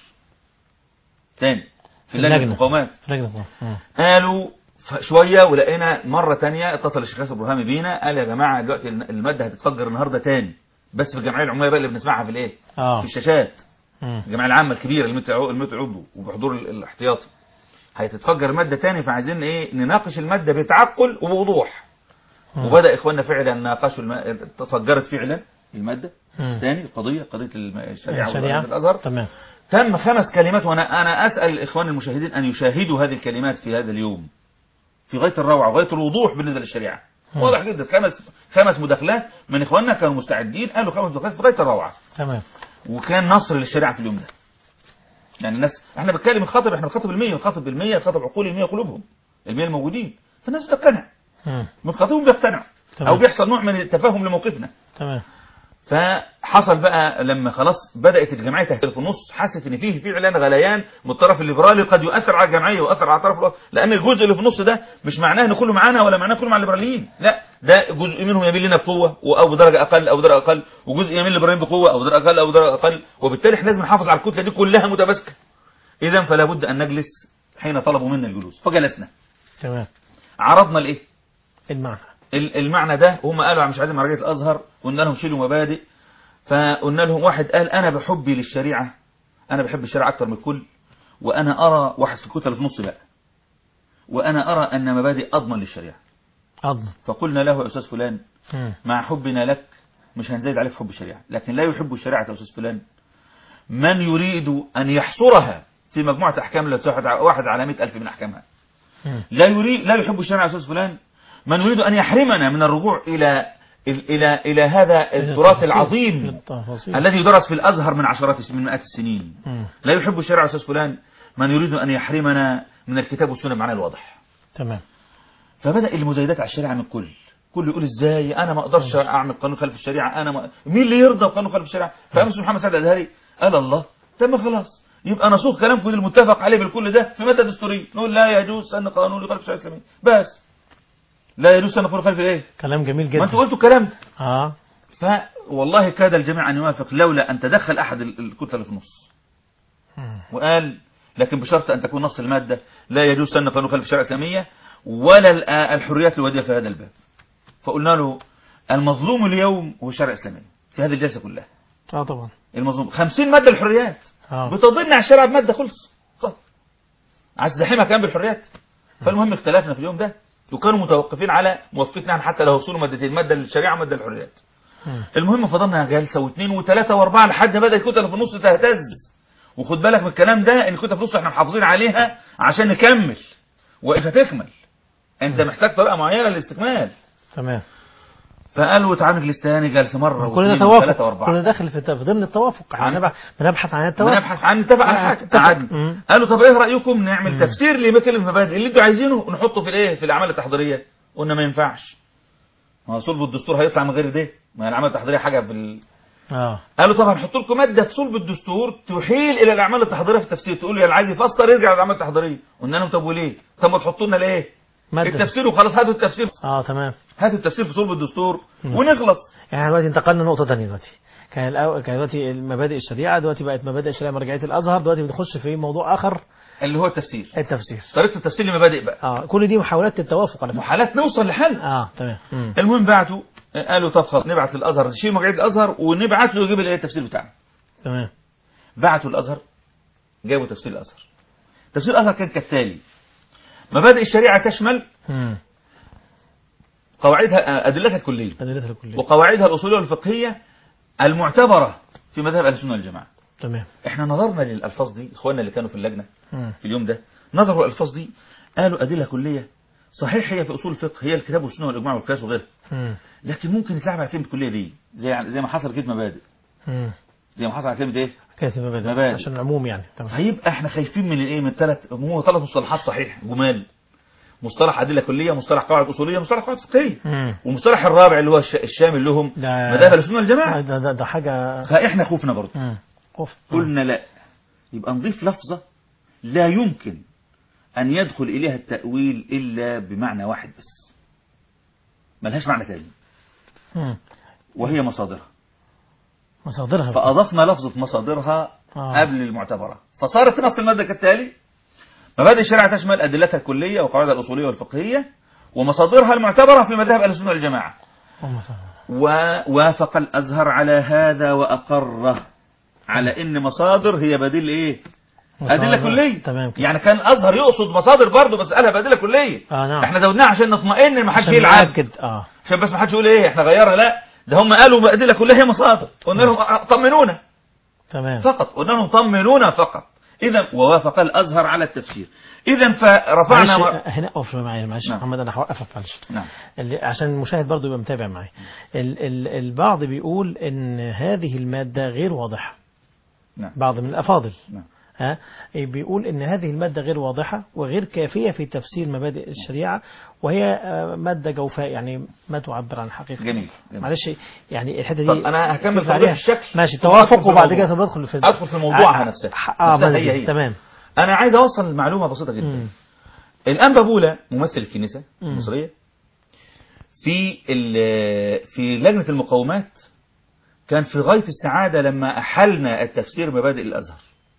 تاني في اللجنة. لجنه المقاومات في لجنة مم. قالوا ف- شويه ولقينا مره تانية اتصل الشيخ ياسر برهامي بينا قال يا جماعه دلوقتي الماده هتتفجر النهارده تاني بس في الجمعيه العموميه بقى اللي بنسمعها في الايه؟ اه في الشاشات مم. الجمعيه العامه الكبيره اللي 100 عضو- ال 100 عضو وبحضور ال- الاحتياطي هتتفجر الماده تاني فعايزين ايه نناقش الماده بتعقل وبوضوح مم. وبدا اخواننا فعلا ناقشوا الم... تفجرت فعلا الماده مم. تاني القضيه قضيه الم- الشريعه الشريعة وقضيه الازهر تمام تم خمس كلمات وانا انا اسال الاخوان المشاهدين ان يشاهدوا هذه الكلمات في هذا اليوم في غايه الروعه وغايه الوضوح بالنسبه للشريعه مم. واضح جدا خمس خمس مداخلات من اخواننا كانوا مستعدين قالوا خمس مداخلات في غايه الروعه تمام وكان نصر للشريعه في اليوم ده يعني الناس احنا بنتكلم الخاطب احنا بنخاطب المية بنخاطب بالمية بنخاطب عقول المية وقلوبهم المية الموجودين فالناس بتقتنع مم. بنخاطبهم بيقتنعوا تمام. او بيحصل نوع من التفاهم لموقفنا تمام فحصل بقى لما خلاص بدات الجمعيه تهتل في النص حست ان فيه فعلا غليان من الطرف الليبرالي قد يؤثر على الجمعيه ويؤثر على الطرف الآخر لان الجزء اللي في النص ده مش معناه ان كله معانا ولا معناه كله مع الليبراليين لا ده جزء منهم يميل لنا بقوه او بدرجه اقل او بدرجه اقل وجزء يميل للليبراليين بقوه او بدرجه اقل او بدرجه اقل وبالتالي احنا لازم نحافظ على الكتله دي كلها متماسكه اذا فلا بد ان نجلس حين طلبوا منا الجلوس فجلسنا تمام عرضنا الايه المعنى ال- المعنى ده هم قالوا مش عايزين مرجعيه الازهر قلنا لهم شيلوا مبادئ فقلنا لهم واحد قال انا بحبي للشريعه انا بحب الشريعه اكتر من الكل وانا ارى واحد في الكتله اللي في النص بقى وانا ارى ان مبادئ اضمن للشريعه أضمن فقلنا له يا استاذ فلان مم. مع حبنا لك مش هنزيد عليك في حب الشريعه لكن لا يحب الشريعه يا استاذ فلان من يريد ان يحصرها في مجموعه احكام لا تساعد واحد على مئة ألف من احكامها مم. لا يريد لا يحب الشريعه يا استاذ فلان من يريد ان يحرمنا من الرجوع الى الى الى هذا التراث العظيم التفاصيل. الذي يدرس في الازهر من عشرات الس- من مئات السنين مم. لا يحب الشريعه يا استاذ فلان من يريد ان يحرمنا من الكتاب والسنه بمعنى الواضح تمام فبدا المزايدات على الشريعه من كل كل يقول ازاي انا ما اقدرش اعمل قانون خلف الشريعه انا ما... مين اللي يرضى بقانون خلف الشريعه فامس محمد سعد الازهري قال الله طب ما خلاص يبقى نسوق كلامكم المتفق عليه بالكل ده في ماده دستوريه نقول لا يجوز سن قانون يخالف الشريعه الاسلاميه بس لا يجوز سن قانون خلف الايه كلام جميل ما جدا انتوا قلتوا الكلام ده اه فوالله كاد الجميع ان يوافق لولا ان تدخل احد ال- الكتله اللي في النص مم. وقال لكن بشرط ان تكون نص الماده لا يجوز سن قانون خلف الشريعه الاسلاميه ولا ال- الحريات الواديه في هذا الباب فقلنا له المظلوم اليوم هو الشريعه الاسلاميه في هذه الجلسه كلها اه طبعا المظلوم 50 ماده الحريات اه بتضن على الشريعه بماده خلص طب عايز تزاحمها كمان بالحريات فالمهم اختلفنا في اليوم ده وكانوا متوقفين على موافقتنا عن حتى لو وصلوا مادتين ماده للشريعه وماده للحريات مم. المهم فضلنا جلسه واثنين وثلاثه واربعه لحد ما بدات الكتله في النص تهتز وخد بالك من الكلام ده ان الكتله في النص احنا محافظين عليها عشان نكمل والا تكمل انت محتاج طريقه معينه للاستكمال تمام فقالوا تعالوا نجلس تاني جلسه مره كل ده واثنين وثلاثه توافق كل ده واربعه داخل في الت- في ضمن التوافق احنا عن- بنبح- بنبحث عن التوافق بنبحث عن نتفق على آه، حاجه اتفق. قعدنا مم. قالوا طب ايه رايكم نعمل تفسير لمثل المبادئ اللي انتوا عايزينه ونحطه في الايه في الاعمال التحضيريه قلنا ما ينفعش ما هو صلب الدستور هيطلع من غير ده ما هي الاعمال التحضيريه حاجه بال اه قالوا طب هنحط لكم ماده في صلب الدستور تحيل الى الاعمال التحضيريه في التفسير تقول له اللي عايز يفسر يرجع للاعمال التحضيريه قلنا لهم طب وليه طب ما تحطوا لنا ليه مادة التفسير وخلاص هاتوا التفسير اه تمام هاتوا التفسير في صلب الدستور مم. ونخلص يعني دلوقتي انتقلنا لنقطة تانية دلوقتي كان الأول كان دلوقتي مبادئ الشريعة دلوقتي بقت مبادئ الشريعة مرجعية الأزهر دلوقتي بنخش في موضوع آخر اللي هو التفسير التفسير طريقه التفسير لمبادئ بقى اه كل دي محاولات للتوافق على فكرة محالات نوصل لحل اه تمام مم. المهم بعتوا قالوا طب خلاص نبعت للازهر نشيل مرجعيه الازهر ونبعت له يجيب الايه التفسير بتاعنا تمام بعتوا الازهر جابوا تفسير الازهر تفسير الازهر كان كالتالي مبادئ الشريعه تشمل مم. قواعدها ادلتها الكليه أدلتها الكلية وقواعدها الاصوليه والفقهيه المعتبره في مذهب اهل السنه والجماعه تمام احنا نظرنا للالفاظ دي اخواننا اللي كانوا في اللجنه مم. في اليوم ده نظروا الالفاظ دي قالوا ادله كليه صحيح هي في اصول الفقه هي الكتاب والسنه والاجماع والقياس وغيرها مم. لكن ممكن يتلعب على كلمه الكليه دي زي زي ما حصل كلمه مبادئ مم. زي ما حصل على كلمه ايه كانت المبادئ مبادئ. عشان العموم يعني تمام فيبقى احنا خايفين من الايه من ثلاث هو ثلاث مصطلحات صحيح جمال مصطلح ادله كليه مصطلح قواعد اصوليه مصطلح قواعد فقهيه مم. والمصطلح الرابع اللي هو الش- الشامل لهم ده مذاهب السنه والجماعه ده, ده, ده حاجة فاحنا خوفنا برضه مم. خوف قلنا لا يبقى نضيف لفظه لا يمكن أن يدخل إليها التأويل إلا بمعنى واحد بس ملهاش معنى تاني مم. وهي مصادرها مصادرها فأضفنا لفظة مصادرها آه. قبل المعتبرة فصارت في نص المادة كالتالي مبادئ الشريعة تشمل أدلتها الكلية وقواعدها الأصولية والفقهية ومصادرها المعتبرة في مذهب أهل السنة والجماعة ووافق الأزهر على هذا وأقره على إن مصادر هي بديل إيه أدلة مصادر. كلية تمام كده. يعني كان الأزهر يقصد مصادر برضه بس قالها بأدلة كلية اه نعم احنا زودناها عشان نطمئن ان ما حدش عشان يلعب نأكد اه عشان بس ما حدش يقول ايه احنا غيرنا لا ده هم قالوا بأدلة كلها هي مصادر قلنا لهم اه، طمنونا تمام فقط قلنا لهم طمنونا فقط اذا ووافق الازهر على التفسير اذا معلش فرفعنا مر... هنا اقف شويه معايا معلش نعم. محمد انا هوقفك معلش نعم اللي عشان المشاهد برضو يبقى متابع معايا ال ال البعض بيقول ان هذه المادة غير واضحة نعم. بعض من الافاضل نعم. ها بيقول ان هذه المادة غير واضحة وغير كافية في تفسير مبادئ الشريعة وهي آه، مادة جوفاء يعني ما تعبر عن الحقيقة جميل, جميل. معلش يعني الحتة دي طب أنا هكمل كيف توضيح عليها؟ الشكل ماشي ثم أدخل توافق في وبعد الموضوع. كده بدخل في أدخل في موضوعها نفسها. اه نفسها ماشي، هي هي. تمام انا عايز اوصل المعلومه بسيطه جدا مم. الانبا بولا ممثل الكنيسه مم. المصريه في ال- في لجنه المقاومات كان في غايه السعاده لما احلنا التفسير مبادئ الازهر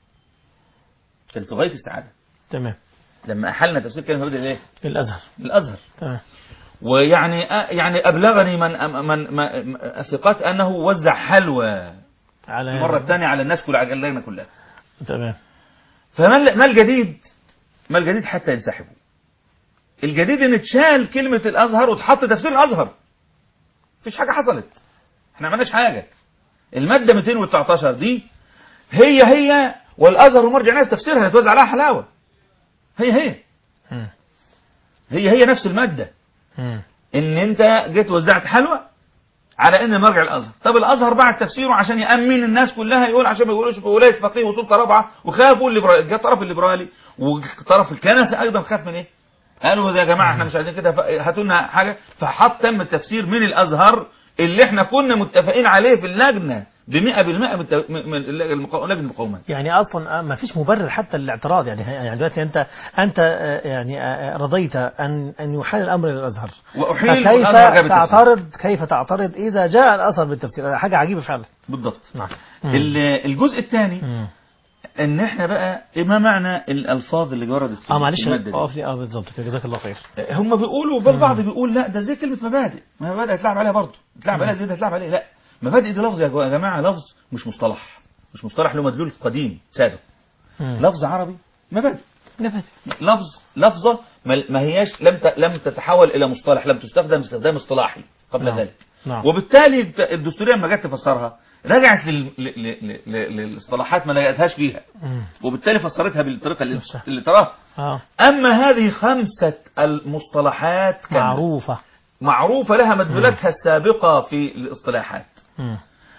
كان في غايه السعاده تمام لما احلنا تفسير كلمه مبادئ الايه الازهر الازهر تمام ويعني يعني ابلغني من من من ثقات انه وزع حلوى على المره الثانيه على الناس كلها على اللجنه كلها تمام فما ال- ما الجديد ما الجديد حتى ينسحبوا الجديد ان اتشال كلمة الازهر وتحط تفسير الازهر مفيش حاجة حصلت احنا ما عملناش حاجة المادة 219 دي هي هي والازهر ومرجع نفس تفسيرها يتوزع عليها حلاوة هي هي مم. هي هي نفس المادة مم. ان انت جيت وزعت حلوى على ان مرجع الازهر طب الازهر بعد تفسيره عشان يامن الناس كلها يقول عشان ما يقولوش في ولايه فقيه وسلطه رابعه وخافوا الليبرالي جه الطرف الليبرالي وطرف الكنسه ايضا خاف من ايه قالوا يا جماعه احنا مش عايزين كده ف- هاتوا لنا حاجه فحط تم التفسير من الازهر اللي احنا كنا متفقين عليه في اللجنه ب 100% من الت- من من المقا- لجنه المقاومات يعني اصلا آه، ما فيش مبرر حتى للاعتراض يعني يعني دلوقتي انت انت آه، يعني آه، رضيت ان ان يحال الامر للازهر واحيل فكيف والازهر جاب التفسير. تعترض كيف تعترض اذا جاء الازهر بالتفسير هذا حاجه عجيبه فعلا بالضبط نعم ال- الجزء الثاني مم. ان احنا بقى ما معنى الالفاظ اللي وردت في اه معلش المادة دي؟ اقف لي اه بالظبط كده جزاك الله خير هم بيقولوا بل بعض بيقول لا ده زي كلمة مبادئ ما مبادئ هتلعب عليها برضه هتلعب عليها زي ده هتلعب عليها لا مبادئ دي لفظ يا جو- يا جماعة لفظ مش مصطلح مش مصطلح له مدلول قديم سابق مم. لفظ عربي مبادئ نفت لفظ لفظة ما ما هياش لم ت- لم تتحول إلى مصطلح لم تستخدم استخدام اصطلاحي قبل نعم. ذلك نعم وبالتالي الت- الدستورية لما جت تفسرها رجعت لل... ل... ل... ل... للاصطلاحات ما لقيتهاش فيها مم. وبالتالي فسرتها بالطريقة اللي, نفسها. اللي تراها اه أما هذه خمسة المصطلحات كاملة معروفه معروفة لها مدلولاتها السابقة في الاصطلاحات مم.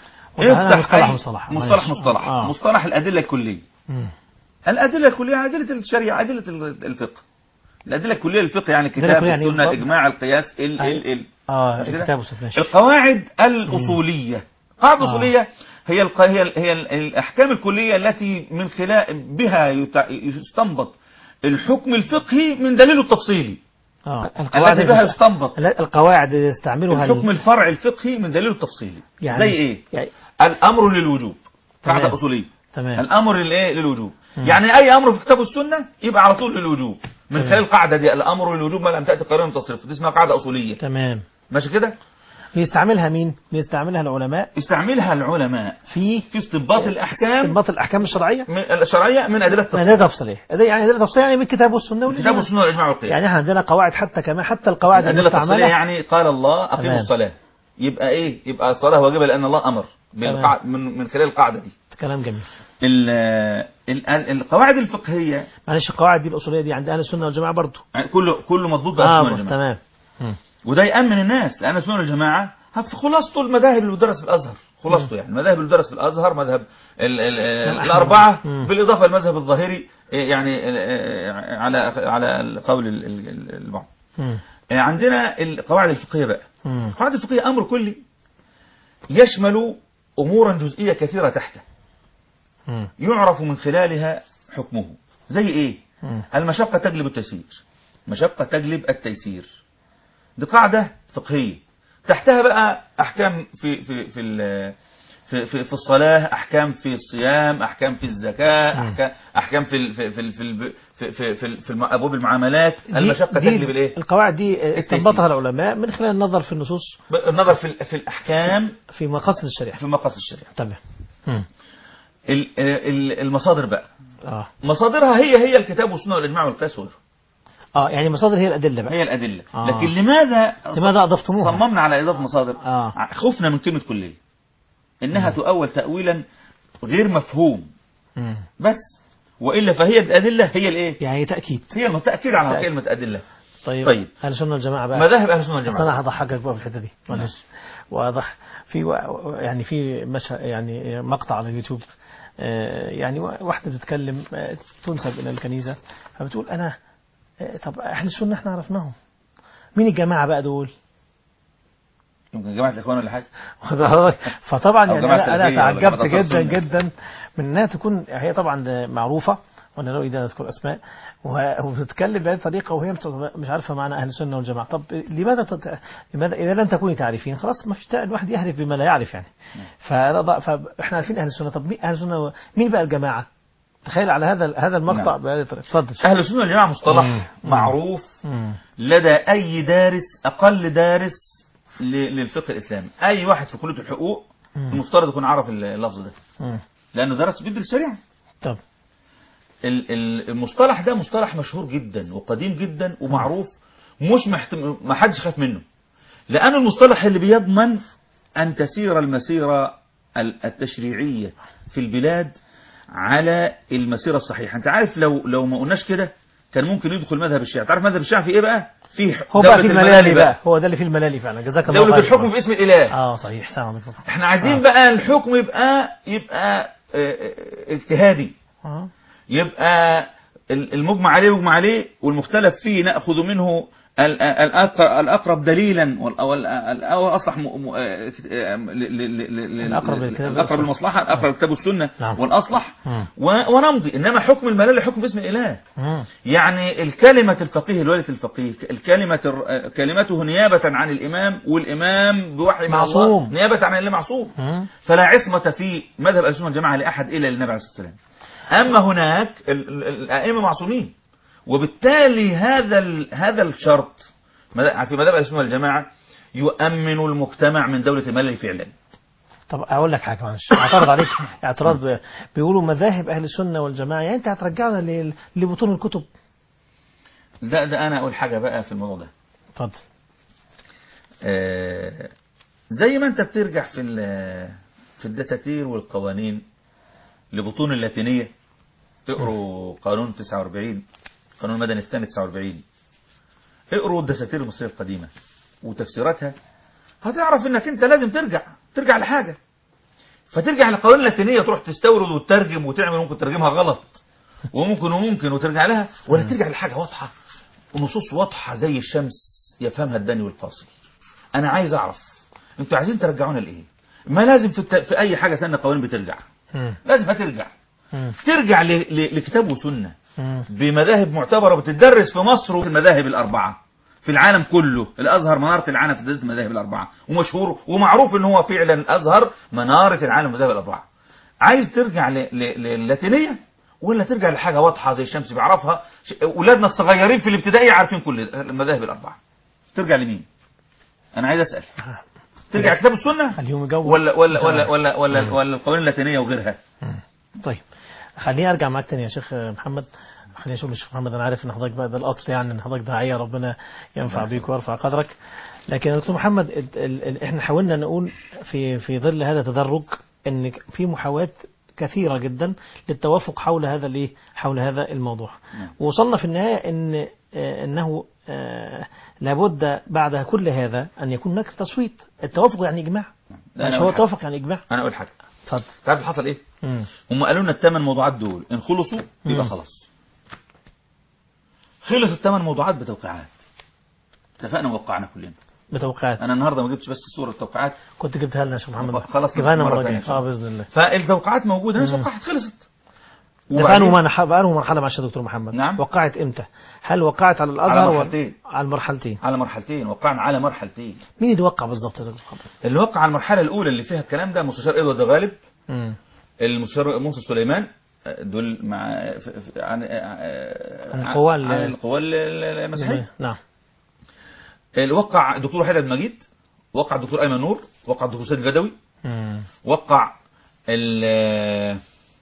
افتح مصطلح أي- مصطلح مصطلح معلش. مصطلح آه. مصطلح الأدلة الكلية مم. الأدلة الكلية أدلة الشريعة أدلة ال- الفقه الأدلة الكلية للفقه يعني الأدلة كتاب الكلية يعني السنة إيه؟ الإجماع القياس ال أي. ال ال اه مش كده؟ الكتاب والسنة، ماشي القواعد الأصولية قاعدة آه. الأصولية هي الق... هي ال... هي ال- الأحكام الكلية التي من خلال بها يت... يستنبط الحكم الفقهي من دليله التفصيلي اه التي بها يستنبط لا، القواعد اللي يستعملها الحكم الفرعي الفقهي من دليله التفصيلي يعني زي ايه يعني الامر للوجوب تمام. قاعده اصوليه تمام الامر للايه للوجوب مم. يعني اي امر في كتاب السنه يبقى على طول للوجوب من تمام. خلال القاعده دي الامر للوجوب ما لم تاتي قرينه تصرف دي اسمها قاعده اصوليه تمام ماشي كده بيستعملها مين بيستعملها العلماء استعملها العلماء في في استنباط الاحكام استنباط الاحكام الشرعيه من الشرعيه من ادله التفصيل ادله تفصيليه أدلة- يعني ادله تفصيليه يعني من الكتاب والسنه الكتاب والاجماع والسنه والاجماع والقياس يعني احنا عندنا قواعد حتى كمان حتى القواعد الادله التفصيليه المستعمله يعني قال الله اقيموا تمام. الصلاه يبقى ايه يبقى الصلاه واجبه لان الله امر بالقاع... من من خلال القاعده دي كلام جميل ال ال ال القواعد الفقهية معلش القواعد دي الاصوليه دي عند اهل السنه والجماعه برضه يعني كله كله مضبوط اه بالسنة والجماعة تمام مم. وده يأمن الناس لأن السنة والجماعة هف- خلاصته المذاهب اللي بتدرس في الأزهر خلاصته يعني المذاهب اللي بتدرس في الأزهر مذهب ال ال أحمد. الأربعة مم. بالإضافة للمذهب الظاهري إيه، يعني آه، على على القول ال- ال- ال- البعض مم. آه، عندنا القواعد الفقهية بقى مم. القواعد الفقهية أمر كلي يشمل أمورا جزئية كثيرة تحته مم. يعرف من خلالها حكمه زي إيه مم. المشقة تجلب التيسير مشقة تجلب التيسير دي قاعدة فقهية تحتها بقى أحكام في في في ال- في في, في الصلاة أحكام في الصيام أحكام في الزكاة مم. أحكام أحكام في ال- في في في في في, في, في الم- أبواب المعاملات دي- المشقة دي تجلب الإيه؟ القواعد دي آه، التيسير. استنبطها العلماء من خلال النظر في النصوص النظر في ال- في الأحكام في مقاصد الشريعة في مقاصد الشريعة تمام مم. ال- ال- المصادر بقى اه مصادرها هي هي الكتاب والسنة والإجماع والقياس وغيره اه يعني مصادر هي الأدلة بقى هي الأدلة آه. لكن لماذا لماذا أضفتموها؟ صممنا على إضافة مصادر آه. خفنا من كلمة كلية إنها تؤول تأويلا غير مفهوم مم. بس وإلا فهي الأدلة هي الإيه يعني تأكيد هي التأكيد على تأكيد. كلمة أدلة طيب طيب. أهل السنة والجماعة بقى مذاهب أهل السنة بس انا والجماعة هضحكك بقى في الحته دي معلش واضح في و- يعني في مشهد يعني مقطع على اليوتيوب آه، يعني واحده بتتكلم آه، تنسب الى الكنيسه فبتقول انا آه، طب اهل السنه احنا عرفناهم مين الجماعه بقى دول؟ يمكن جماعة الإخوان ولا حاجة واخد حضرتك؟ فطبعا أو يعني جماعة انا انا سلفية ولا تعجبت جماعة جدا سنة. جدا من انها تكون هي طبعا معروفه وانا لا اريد ان اذكر اسماء وه- وبتتكلم بهذه الطريقه وهي مش عارفه معنى اهل السنه والجماعه طب لماذا تت... لماذا اذا لم تكوني تعرفين خلاص ما فيش داعي الواحد يهرف بما لا يعرف يعني فرضى فاحنا عارفين اهل السنه طب مين اهل السنه مين بقى الجماعه تخيل على هذا هذا المقطع نعم. بهذه الطريقه اتفضل أهل السنة والجماعة مم. مصطلح مم. معروف مم. لدى أي دارس أقل دارس ل- للفقه الإسلامي أي واحد في كلية الحقوق مم. المفترض يكون عارف اللفظ ده مم. لأنه درس بيدرس شريعة طب ال- ال- المصطلح ده مصطلح مشهور جدا وقديم جدا ومعروف مش محتم... ما حدش خاف منه لأنه المصطلح اللي بيضمن أن تسير المسيرة ال- التشريعية في البلاد على المسيرة الصحيحة أنت عارف لو لو ما قلناش كده كان ممكن يدخل مذهب الشيعة تعرف مذهب الشيعة في إيه بقى فيه هو بقى في الملالي بقى هو ده اللي فيه الملالي فعلا جزاك الله دولة خير الحكم باسم الإله اه صحيح سلام عليكم احنا عايزين آه. بقى الحكم يبقى يبقى اه، اه، اجتهادي اه يبقى ال- المجمع عليه والمجمع عليه والمختلف فيه نأخذ منه ال- الأقر- الأقرب دليلا وال- أو ال- ال- أو أصلح م- م- آه، كت- آه، ل- ل- ل- ل- الأقرب ل- للكتاب الأقرب والسنة. المصلحة الأقرب الكتاب والسنة نعم. والأصلح مم. و- ونمضي إنما حكم الملال حكم باسم الإله مم. يعني الكلمة الفقيه الولد الفقيه الكلمة الر- كلمته نيابة عن الإمام والإمام بوحي من الله معصوم. نيابة عن الله معصوم مم. فلا عصمة في مذهب أهل السنة والجماعة لأحد إلا للنبي عليه الصلاة والسلام أما هناك ال- ال- الأئمة معصومين وبالتالي هذا ال- هذا الشرط مذ- في مذهب أهل السنة والجماعة يؤمن المجتمع من دولة الملل فعلا طب اقول لك حاجه معلش اعترض عليك اعتراض ب- بيقولوا مذاهب اهل السنه والجماعه يعني انت هترجعنا ل- لبطون الكتب ده ده أنا أقول حاجة بقى في الموضوع ده اتفضل آه، زي ما أنت بترجع في ال- في الدساتير والقوانين لبطون اللاتينية اقروا قانون 49 قانون المدني الثاني 49 اقروا الدساتير المصرية القديمة وتفسيراتها هتعرف انك انت لازم ترجع ترجع لحاجة فترجع لقوانين اللاتينية تروح تستورد وتترجم وتعمل ممكن ترجمها غلط وممكن وممكن وترجع لها ولا ترجع لحاجة واضحة ونصوص واضحة زي الشمس يفهمها الداني والفاصل انا عايز اعرف انتوا عايزين ترجعونا لايه ما لازم في, الت... في اي حاجة سنة قوانين بترجع مم. لازم هترجع مم. ترجع ل... ل... لكتاب وسنة مم. بمذاهب معتبرة بتدرس في مصر وفي المذاهب الأربعة في العالم كله الأزهر منارة العالم في تدريس المذاهب الأربعة ومشهور ومعروف إن هو فعلا الأزهر منارة العالم في المذاهب الأربعة عايز ترجع ل... ل... للاتينية ولا ترجع لحاجة واضحة زي الشمس بيعرفها ش- أولادنا الصغيرين في الابتدائي عارفين كل المذاهب الأربعة ترجع لمين أنا عايز أسأل ترجع كتاب السنة خليهم يجاوبوا ولا ولا ولا ولا ولا, ولا القوانين اللاتينية وغيرها طيب خليني ارجع معاك تاني يا شيخ محمد خليني اشوف الشيخ محمد انا عارف ان حضرتك بقى ده الاصل يعني ان حضرتك داعيه ربنا ينفع بيك ويرفع قدرك لكن يا دكتور محمد ال- ال- ال- احنا حاولنا نقول في في ظل هذا التدرج ان ك- في محاولات كثيره جدا للتوافق حول هذا الايه حول هذا الموضوع نعم. ووصلنا في النهايه ان آه، انه آه، لابد بعد كل هذا ان يكون هناك تصويت التوافق يعني اجماع لا، مش أنا هو أقول حاجة. التوافق يعني اجماع أنا أقول حاجة اتفضل تعرف اللي حصل إيه؟ مم. هم قالوا لنا الثمان موضوعات دول ان خلصوا يبقى مم. خلاص خلص الثمان موضوعات بتوقيعات اتفقنا ووقعنا كلنا بتوقعات انا النهارده ما جبتش بس صوره التوقيعات كنت جبتها لنا يا شيخ محمد خلاص جبها لنا مرة مره تانية جايه إن شاء اه الله. باذن الله فالتوقعات موجوده الناس مم. وقعت خلصت ده وبعدين- بأنه مرحلة بأنه مرحلة مع الشيخ دكتور محمد نعم. وقعت امتى؟ هل وقعت على الازهر على ولا- مرحلتين. على المرحلتين على مرحلتين وقعنا على مرحلتين مين اللي وقع بالظبط يا دكتور محمد؟ اللي وقع على المرحله الاولى اللي فيها الكلام ده مستشار ادوارد غالب مم. المستشار موسى سليمان دول مع ف- ف- عن عن القوى ال- عن القوى ال- ال- المسيحيه نعم اللي وقع الدكتور وحيد عبد المجيد وقع الدكتور ايمن نور وقع الدكتور سيد البدوي مم. وقع ال-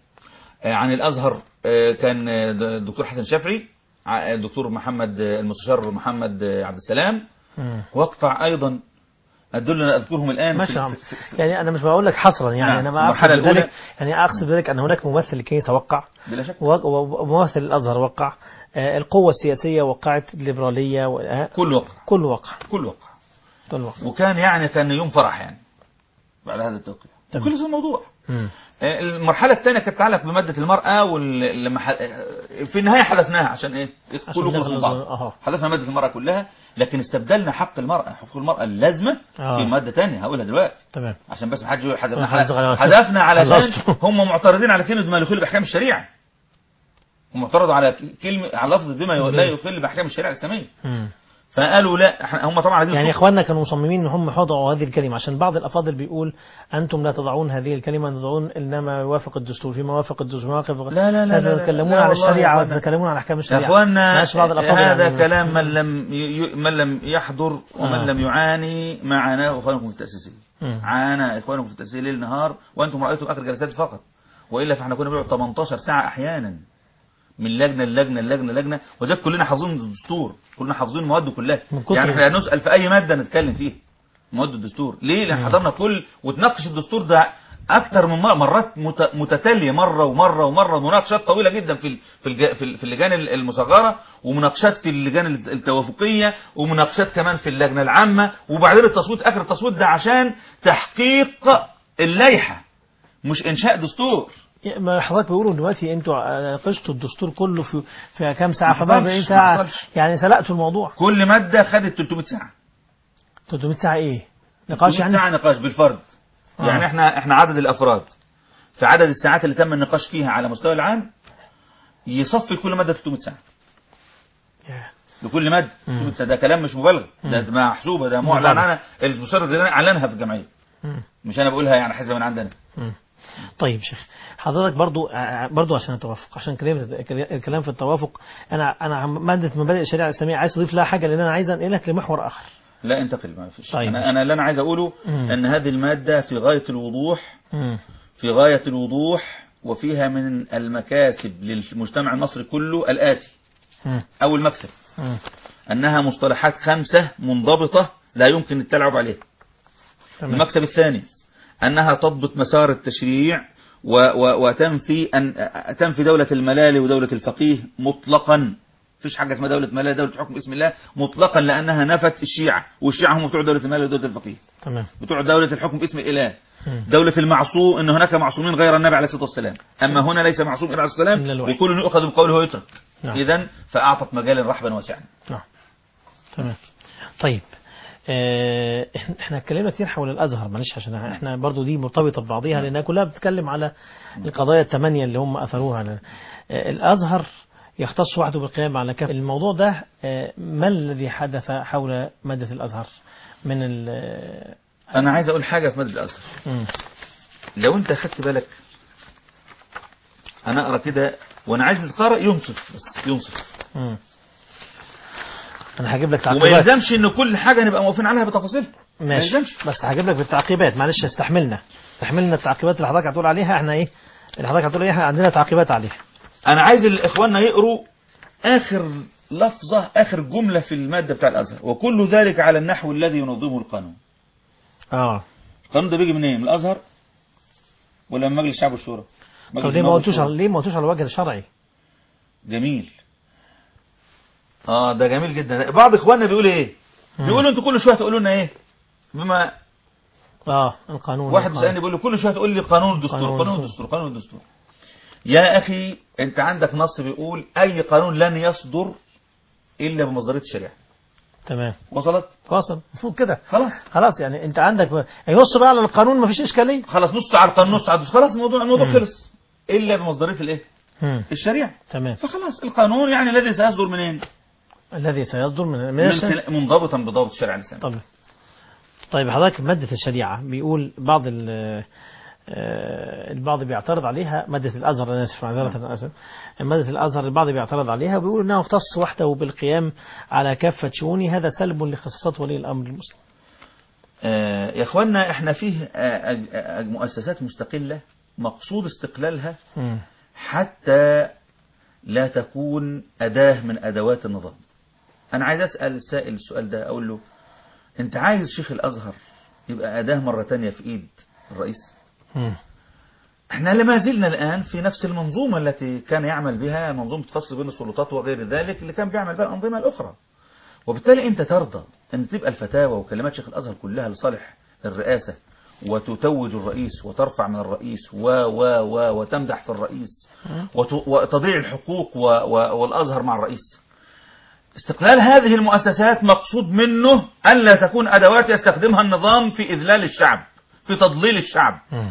عن الازهر كان الدكتور حسن شافعي الدكتور محمد المستشار محمد عبد السلام مم. وقع ايضا دول انا اذكرهم الان ماشي في- يا عم. في- في- يعني انا مش بقول لك حصرا يعني نعم. انا ما اقصد المرحلة بذلك الأولى- يعني اقصد بذلك ان هناك ممثل الكنيسه وقع بلا شك و- و- وممثل الازهر وقع آه، القوه السياسيه وقعت الليبراليه و- آه، كل وقع كل وقع كل وقع كل وقع وكان يعني كان يوم فرح يعني بعد هذا التوقيع تمام. كل هذا الموضوع مم. آه، المرحله الثانيه كانت تتعلق بماده المراه ولما ح... آه، في النهايه حذفناها عشان ايه؟ عشان كله نخلص- خلص بعض أها. حذفنا ماده المراه كلها لكن استبدلنا حق المراه حقوق المراه اللازمه آه. في ماده ثانيه هقولها دلوقتي تمام عشان بس ما حدش يقول حذفنا خلص على- حذفنا علشان خلصتوا. هم معترضين على كلمه ما لا يخل باحكام الشريعه هم معترضوا على كلمه على لفظ بما لا يخل باحكام الشريعه الاسلاميه مم. فقالوا لا احنا هم طبعا عايزين يعني يطلقوا- اخواننا كانوا مصممين ان هم يحطوا هذه الكلمه عشان بعض الافاضل بيقول انتم لا تضعون هذه الكلمه تضعون انما يوافق الدستور فيما وافق الدستور يوافق لا لا لا لا لا. تتكلمون لا على والله يا الشريعه أخوانا. وتتكلمون على احكام يا الشريعه اخوانا ماشي بعض الافاضل هذا يعني- كلام من لم ي... ي- من لم يحضر ومن آه. لم يعاني معنا اخوانكم في التاسيسيه مم. عانى اخوانكم في التاسيسيه ليل نهار وانتم رايتم اخر جلسات فقط والا فاحنا كنا بنقعد 18 ساعه احيانا من لجنه للجنه للجنه لجنه وده كلنا حافظين الدستور كلنا حافظين مواد كلها من كتر- يعني احنا نسال في اي ماده نتكلم فيها مواد الدستور ليه لان مم. حضرنا كل وتناقش الدستور ده اكتر من مر- مرات مت- متتاليه مره ومره ومره مناقشات طويله جدا في ال- في الج- في ال- في اللجان ال- المصغره ومناقشات في اللجان الت- التوافقيه ومناقشات كمان في اللجنه العامه وبعدين التصويت اخر التصويت ده عشان تحقيق اللائحه مش انشاء دستور ما حضرتك بيقولوا دلوقتي انتوا ناقشتوا الدستور كله في في كام ساعه ما في حصلش، 40 ما ساعه حصلش. يعني سلقتوا الموضوع كل ماده خدت 300 ساعه 300 ساعه ايه نقاش 300 يعني ساعه نقاش بالفرد آه. يعني احنا احنا عدد الافراد في عدد الساعات اللي تم النقاش فيها على مستوى العام يصفي كل ماده 300 ساعه ياه. لكل ماده 300 ساعه ده كلام مش مبالغ ده محسوبه ده معلن طبعا. عنها المشرع الجنائي اعلنها في الجمعيه مم. مش انا بقولها يعني حسب من عندنا مم. طيب شيخ حضرتك برضو برضو عشان التوافق عشان كلمة الكلام في التوافق انا انا ماده مبادئ الشريعه الاسلاميه عايز اضيف لها حاجه لان انا عايز انقلك لمحور اخر لا انتقل ما فيش طيب. انا انا اللي انا عايز اقوله مم. ان هذه الماده في غايه الوضوح مم. في غايه الوضوح وفيها من المكاسب للمجتمع المصري كله الاتي مم. اول مكسب مم. أنها مصطلحات خمسة منضبطة لا يمكن التلاعب عليها تمام. المكسب الثاني أنها تضبط مسار التشريع و و وتنفي أن تنفي دولة الملال ودولة الفقيه مطلقا فيش حاجة اسمها دولة ملال دولة حكم باسم الله مطلقا لأنها نفت الشيعة والشيعة هم بتوع دولة الملال ودولة الفقيه تمام بتوع دولة الحكم باسم الإله مم. دولة المعصوم أن هناك معصومين غير النبي عليه الصلاة والسلام أما هنا ليس معصوم إلا عليه إلا السلام الوحي. وكل يؤخذ بقوله ويترك نعم. إذا فأعطت مجالا رحبا واسعا نعم تمام طيب آه، احنا احنا اتكلمنا كتير حول الازهر معلش عشان احنا برضو دي مرتبطه ببعضيها لانها كلها بتتكلم على القضايا الثمانيه اللي هم اثروها على آه، الازهر يختص وحده بالقيام على كف الموضوع ده آه، ما الذي حدث حول ماده الازهر من ال أنا عايز أقول حاجة في مادة الأزهر مم. لو أنت خدت بالك أنا أقرأ كده وأنا عايز القارئ ينصف بس ينصف مم. انا هجيب لك وما تعقيبات يلزمش إن كل حاجة نبقى موافقين عليها بتفاصيلها ما ماشي يلزمش بس هجيب لك بالتعقيبات معلش استحملنا استحملنا التعقيبات اللي حضرتك هتقول عليها احنا ايه اللي حضرتك هتقول عليها عندنا تعقيبات عليها أنا عايز إخواننا يقروا آخر لفظة آخر جملة في المادة بتاع الأزهر وكل ذلك على النحو الذي ينظمه القانون اه القانون ده بيجي منين من الأزهر ولا من مجلس الشعب والشورى مجلس طب ليه ما النواب قلتوش والشورى. على- ليه ما قلتوش على الوجه الشرعي جميل اه ده جميل جدا بعض اخواننا بيقول ايه مم. بيقولوا انتوا كل شويه تقولوا لنا ايه بما اه القانون واحد القانون. بيسالني بيقول لي كل شويه تقول لي قانون الدستور قانون قانون الدستور. الدستور قانون الدستور يا اخي انت عندك نص بيقول اي قانون لن يصدر الا بمصدريه الشريعه تمام وصلت واصل المفروض كده خلاص خلاص يعني انت عندك ينص بقى على القانون ما فيش اشكاليه خلاص نص على القانون نص على الدستور خلاص الموضوع الموضوع مم. خلص الا بمصدريه الايه مم. الشريعة تمام فخلاص القانون يعني الذي سيصدر منين الذي سيصدر من من من الشريعة. خلال- منضبطا بضابط الشريعة الإسلامية طيب طيب حضرتك مادة الشريعة بيقول بعض ال آه، البعض بيعترض عليها مادة الأزهر أنا آسف معذرة أنا آسف مادة الأزهر البعض بيعترض عليها وبيقول أنه اختص وحده بالقيام على كافة شؤونه هذا سلب لاختصاصات ولي الأمر المسلم آه، يا اخوانا احنا فيه آه، أج- أج- مؤسسات مستقلة مقصود استقلالها مم. حتى لا تكون أداة من أدوات النظام أنا عايز أسأل السائل السؤال ده أقول له أنت عايز شيخ الأزهر يبقى أداة مرة تانية في إيد الرئيس مم. احنا لما زلنا الآن في نفس المنظومة التي كان يعمل بها منظومة فصل بين السلطات وغير ذلك اللي كان بيعمل بها الأنظمة الأخرى وبالتالي أنت ترضى أن تبقى الفتاوى وكلمات شيخ الأزهر كلها لصالح الرئاسة وتتوج الرئيس وترفع من الرئيس و و و وتمدح في الرئيس وت- وتضيع الحقوق و و والأزهر مع الرئيس استقلال هذه المؤسسات مقصود منه ألا تكون أدوات يستخدمها النظام في إذلال الشعب في تضليل الشعب مم.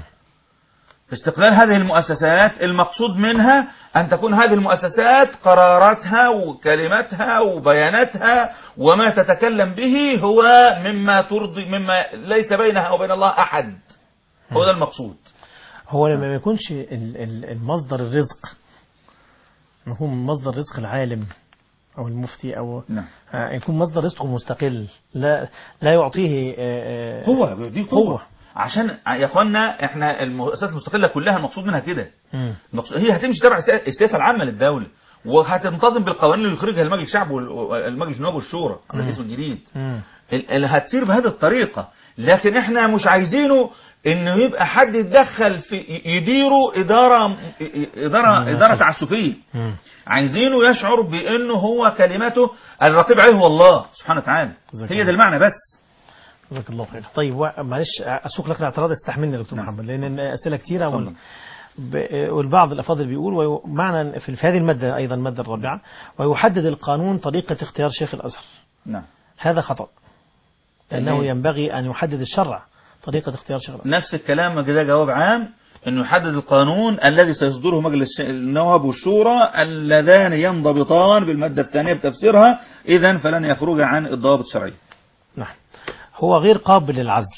استقلال هذه المؤسسات المقصود منها أن تكون هذه المؤسسات قراراتها وكلماتها وبياناتها وما تتكلم به هو مما ترضي مما ليس بينها وبين الله أحد هو ده المقصود هو لما ما يكونش ال- ال- المصدر الرزق مفهوم مصدر رزق العالم أو المفتي أو نعم آه، يكون مصدر رزقه مستقل لا لا يعطيه آه، آه، قوة دي قوة. قوة عشان يا اخوانا احنا المؤسسات المستقلة كلها المقصود منها كده مم. المقصود هي هتمشي تبع السيا- السياسة العامة للدولة وهتنتظم بالقوانين اللي يخرجها المجلس الشعب والمجلس النواب والشورى على الاسم الجديد مم. ال- اللي هتسير بهذه الطريقة لكن احنا مش عايزينه انه يبقى حد يتدخل في يديره ادارة ادارة ادارة تعسفية مم. عايزينه يشعر بانه هو كلمته الرقيب عليه هو الله سبحانه وتعالى جزاك هي الله. ده المعنى بس جزاك الله خير طيب و- معلش اسوق لك الاعتراض استحملني يا دكتور نعم. محمد لان اسئله كثيره وال... اتفضل. ب- والبعض الافاضل بيقول ومعنى في في هذه الماده ايضا الماده الرابعه ويحدد القانون طريقه اختيار شيخ الازهر نعم هذا خطا لانه ليه؟ ينبغي ان يحدد الشرع طريقه اختيار شيخ الازهر نفس الكلام ده جواب عام انه يحدد القانون الذي سيصدره مجلس النواب والشورى اللذان ينضبطان بالمادة الثانية بتفسيرها اذا فلن يخرج عن الضوابط الشرعية نعم هو غير قابل للعزل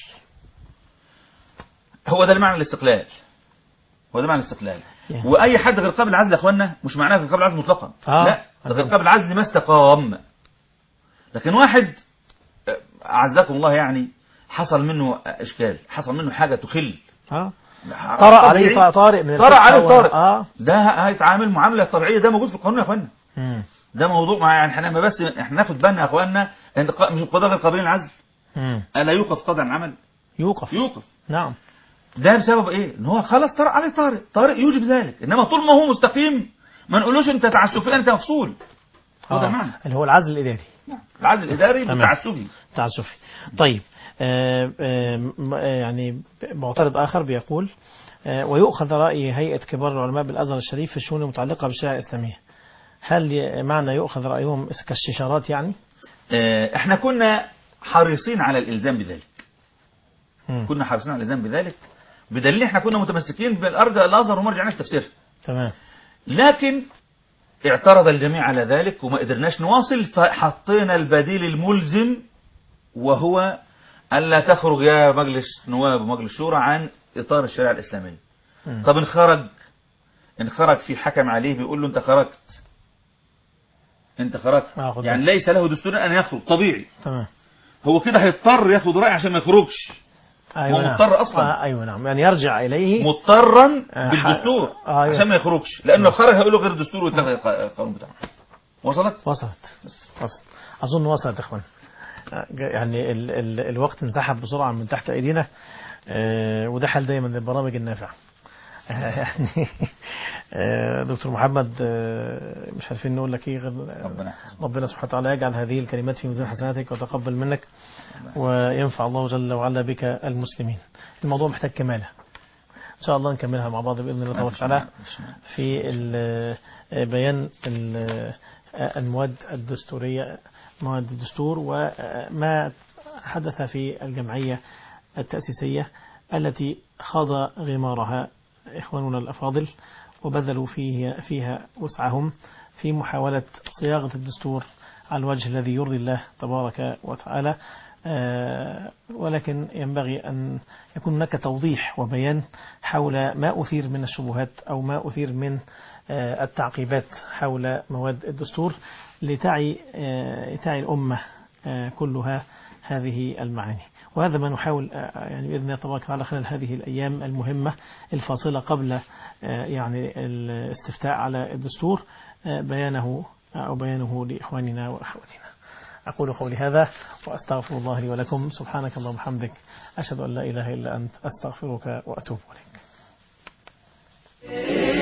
هو ده المعنى الاستقلال هو ده معنى الاستقلال يعني. واي حد غير قابل للعزل يا اخوانا مش معناه غير قابل للعزل مطلقا آه. لا ده غير قابل للعزل ما استقام لكن واحد آه، اعزكم الله يعني حصل منه اشكال حصل منه حاجه تخل ها طرأ عليه طبيعي. طارئ من طرأ الفتحة عليه و- طارئ اه ده هيتعامل معامله طبيعيه ده موجود في القانون يا اخوانا مم. ده موضوع ما يعني احنا ما بس احنا ناخد بالنا يا اخوانا ان ق- مش القضاء غير قابلين للعزل مم. الا يوقف قضاء العمل يوقف يوقف نعم ده بسبب ايه ان هو خلاص طرق عليه طارئ طارئ يوجب ذلك انما طول ما هو مستقيم ما نقولوش انت تعسفي انت مفصول هو ده آه. المعنى اللي هو العزل الاداري العزل الاداري تمام. بالتعسفي تعسفي طيب آه، آه، م- آه، يعني معترض آخر بيقول آه، ويؤخذ رأي هيئة كبار العلماء بالأزهر الشريف في الشؤون المتعلقة بالشريعة الإسلامية هل ي- معنى يؤخذ رأيهم كاستشارات يعني؟ آه، احنا كنا حريصين على الالزام بذلك مم. كنا حريصين على الالزام بذلك بدليل احنا كنا متمسكين بالارض الازهر وما رجعناش تفسيرها تمام لكن اعترض الجميع على ذلك وما قدرناش نواصل فحطينا البديل الملزم وهو ألا تخرج يا مجلس نواب ومجلس شورى عن إطار الشريعة الإسلامية مم. طب ان خرج ان خرج في حكم عليه بيقول له انت خرجت انت خرجت آه، خد يعني بالك. ليس له دستور ان يخرج طبيعي تمام هو كده هيضطر ياخد رأي عشان ما يخرجش أيوة هو نعم. مضطر أصلاً. آه أيوة نعم يعني يرجع إليه مضطرا آه، بالدستور آه، أيوة. عشان ما يخرجش لانه خرج هيقول له غير الدستور ويتلغي الق- القانون بتاعه وصلت وصلت وصلت أظن وصلت يا إخوان آه، يعني ال ال الوقت انسحب بسرعة من تحت أيدينا آه، وده حال دايما للبرامج النافعة آه، يعني آه، دكتور محمد آه، مش عارفين نقول لك ايه غير ربنا يحفظك. ربنا سبحانه وتعالى يجعل هذه الكلمات في ميزان حسناتك وتقبل منك وينفع الله جل وعلا بك المسلمين الموضوع محتاج كمالة إن شاء الله نكملها مع بعض بإذن الله تبارك وتعالى في ال- بيان ال- المواد الدستورية مواد الدستور وما حدث في الجمعية التأسيسية التي خاض غمارها إخواننا الأفاضل وبذلوا فيه فيها وسعهم في محاولة صياغة الدستور على الوجه الذي يرضي الله تبارك وتعالى آه، ولكن ينبغي أن يكون هناك توضيح وبيان حول ما أثير من الشبهات أو ما أثير من آه، التعقيبات حول مواد الدستور لتعي آه، تعي الأمة آه، كلها هذه المعاني وهذا ما نحاول آه، يعني بإذن الله تبارك وتعالى خلال هذه الأيام المهمة الفاصلة قبل آه، يعني الاستفتاء على الدستور آه، بيانه أو بيانه لإخواننا وأخواتنا أقول قولي هذا وأستغفر الله لي ولكم سبحانك اللهم وبحمدك أشهد أن لا إله إلا أنت أستغفرك وأتوب إليك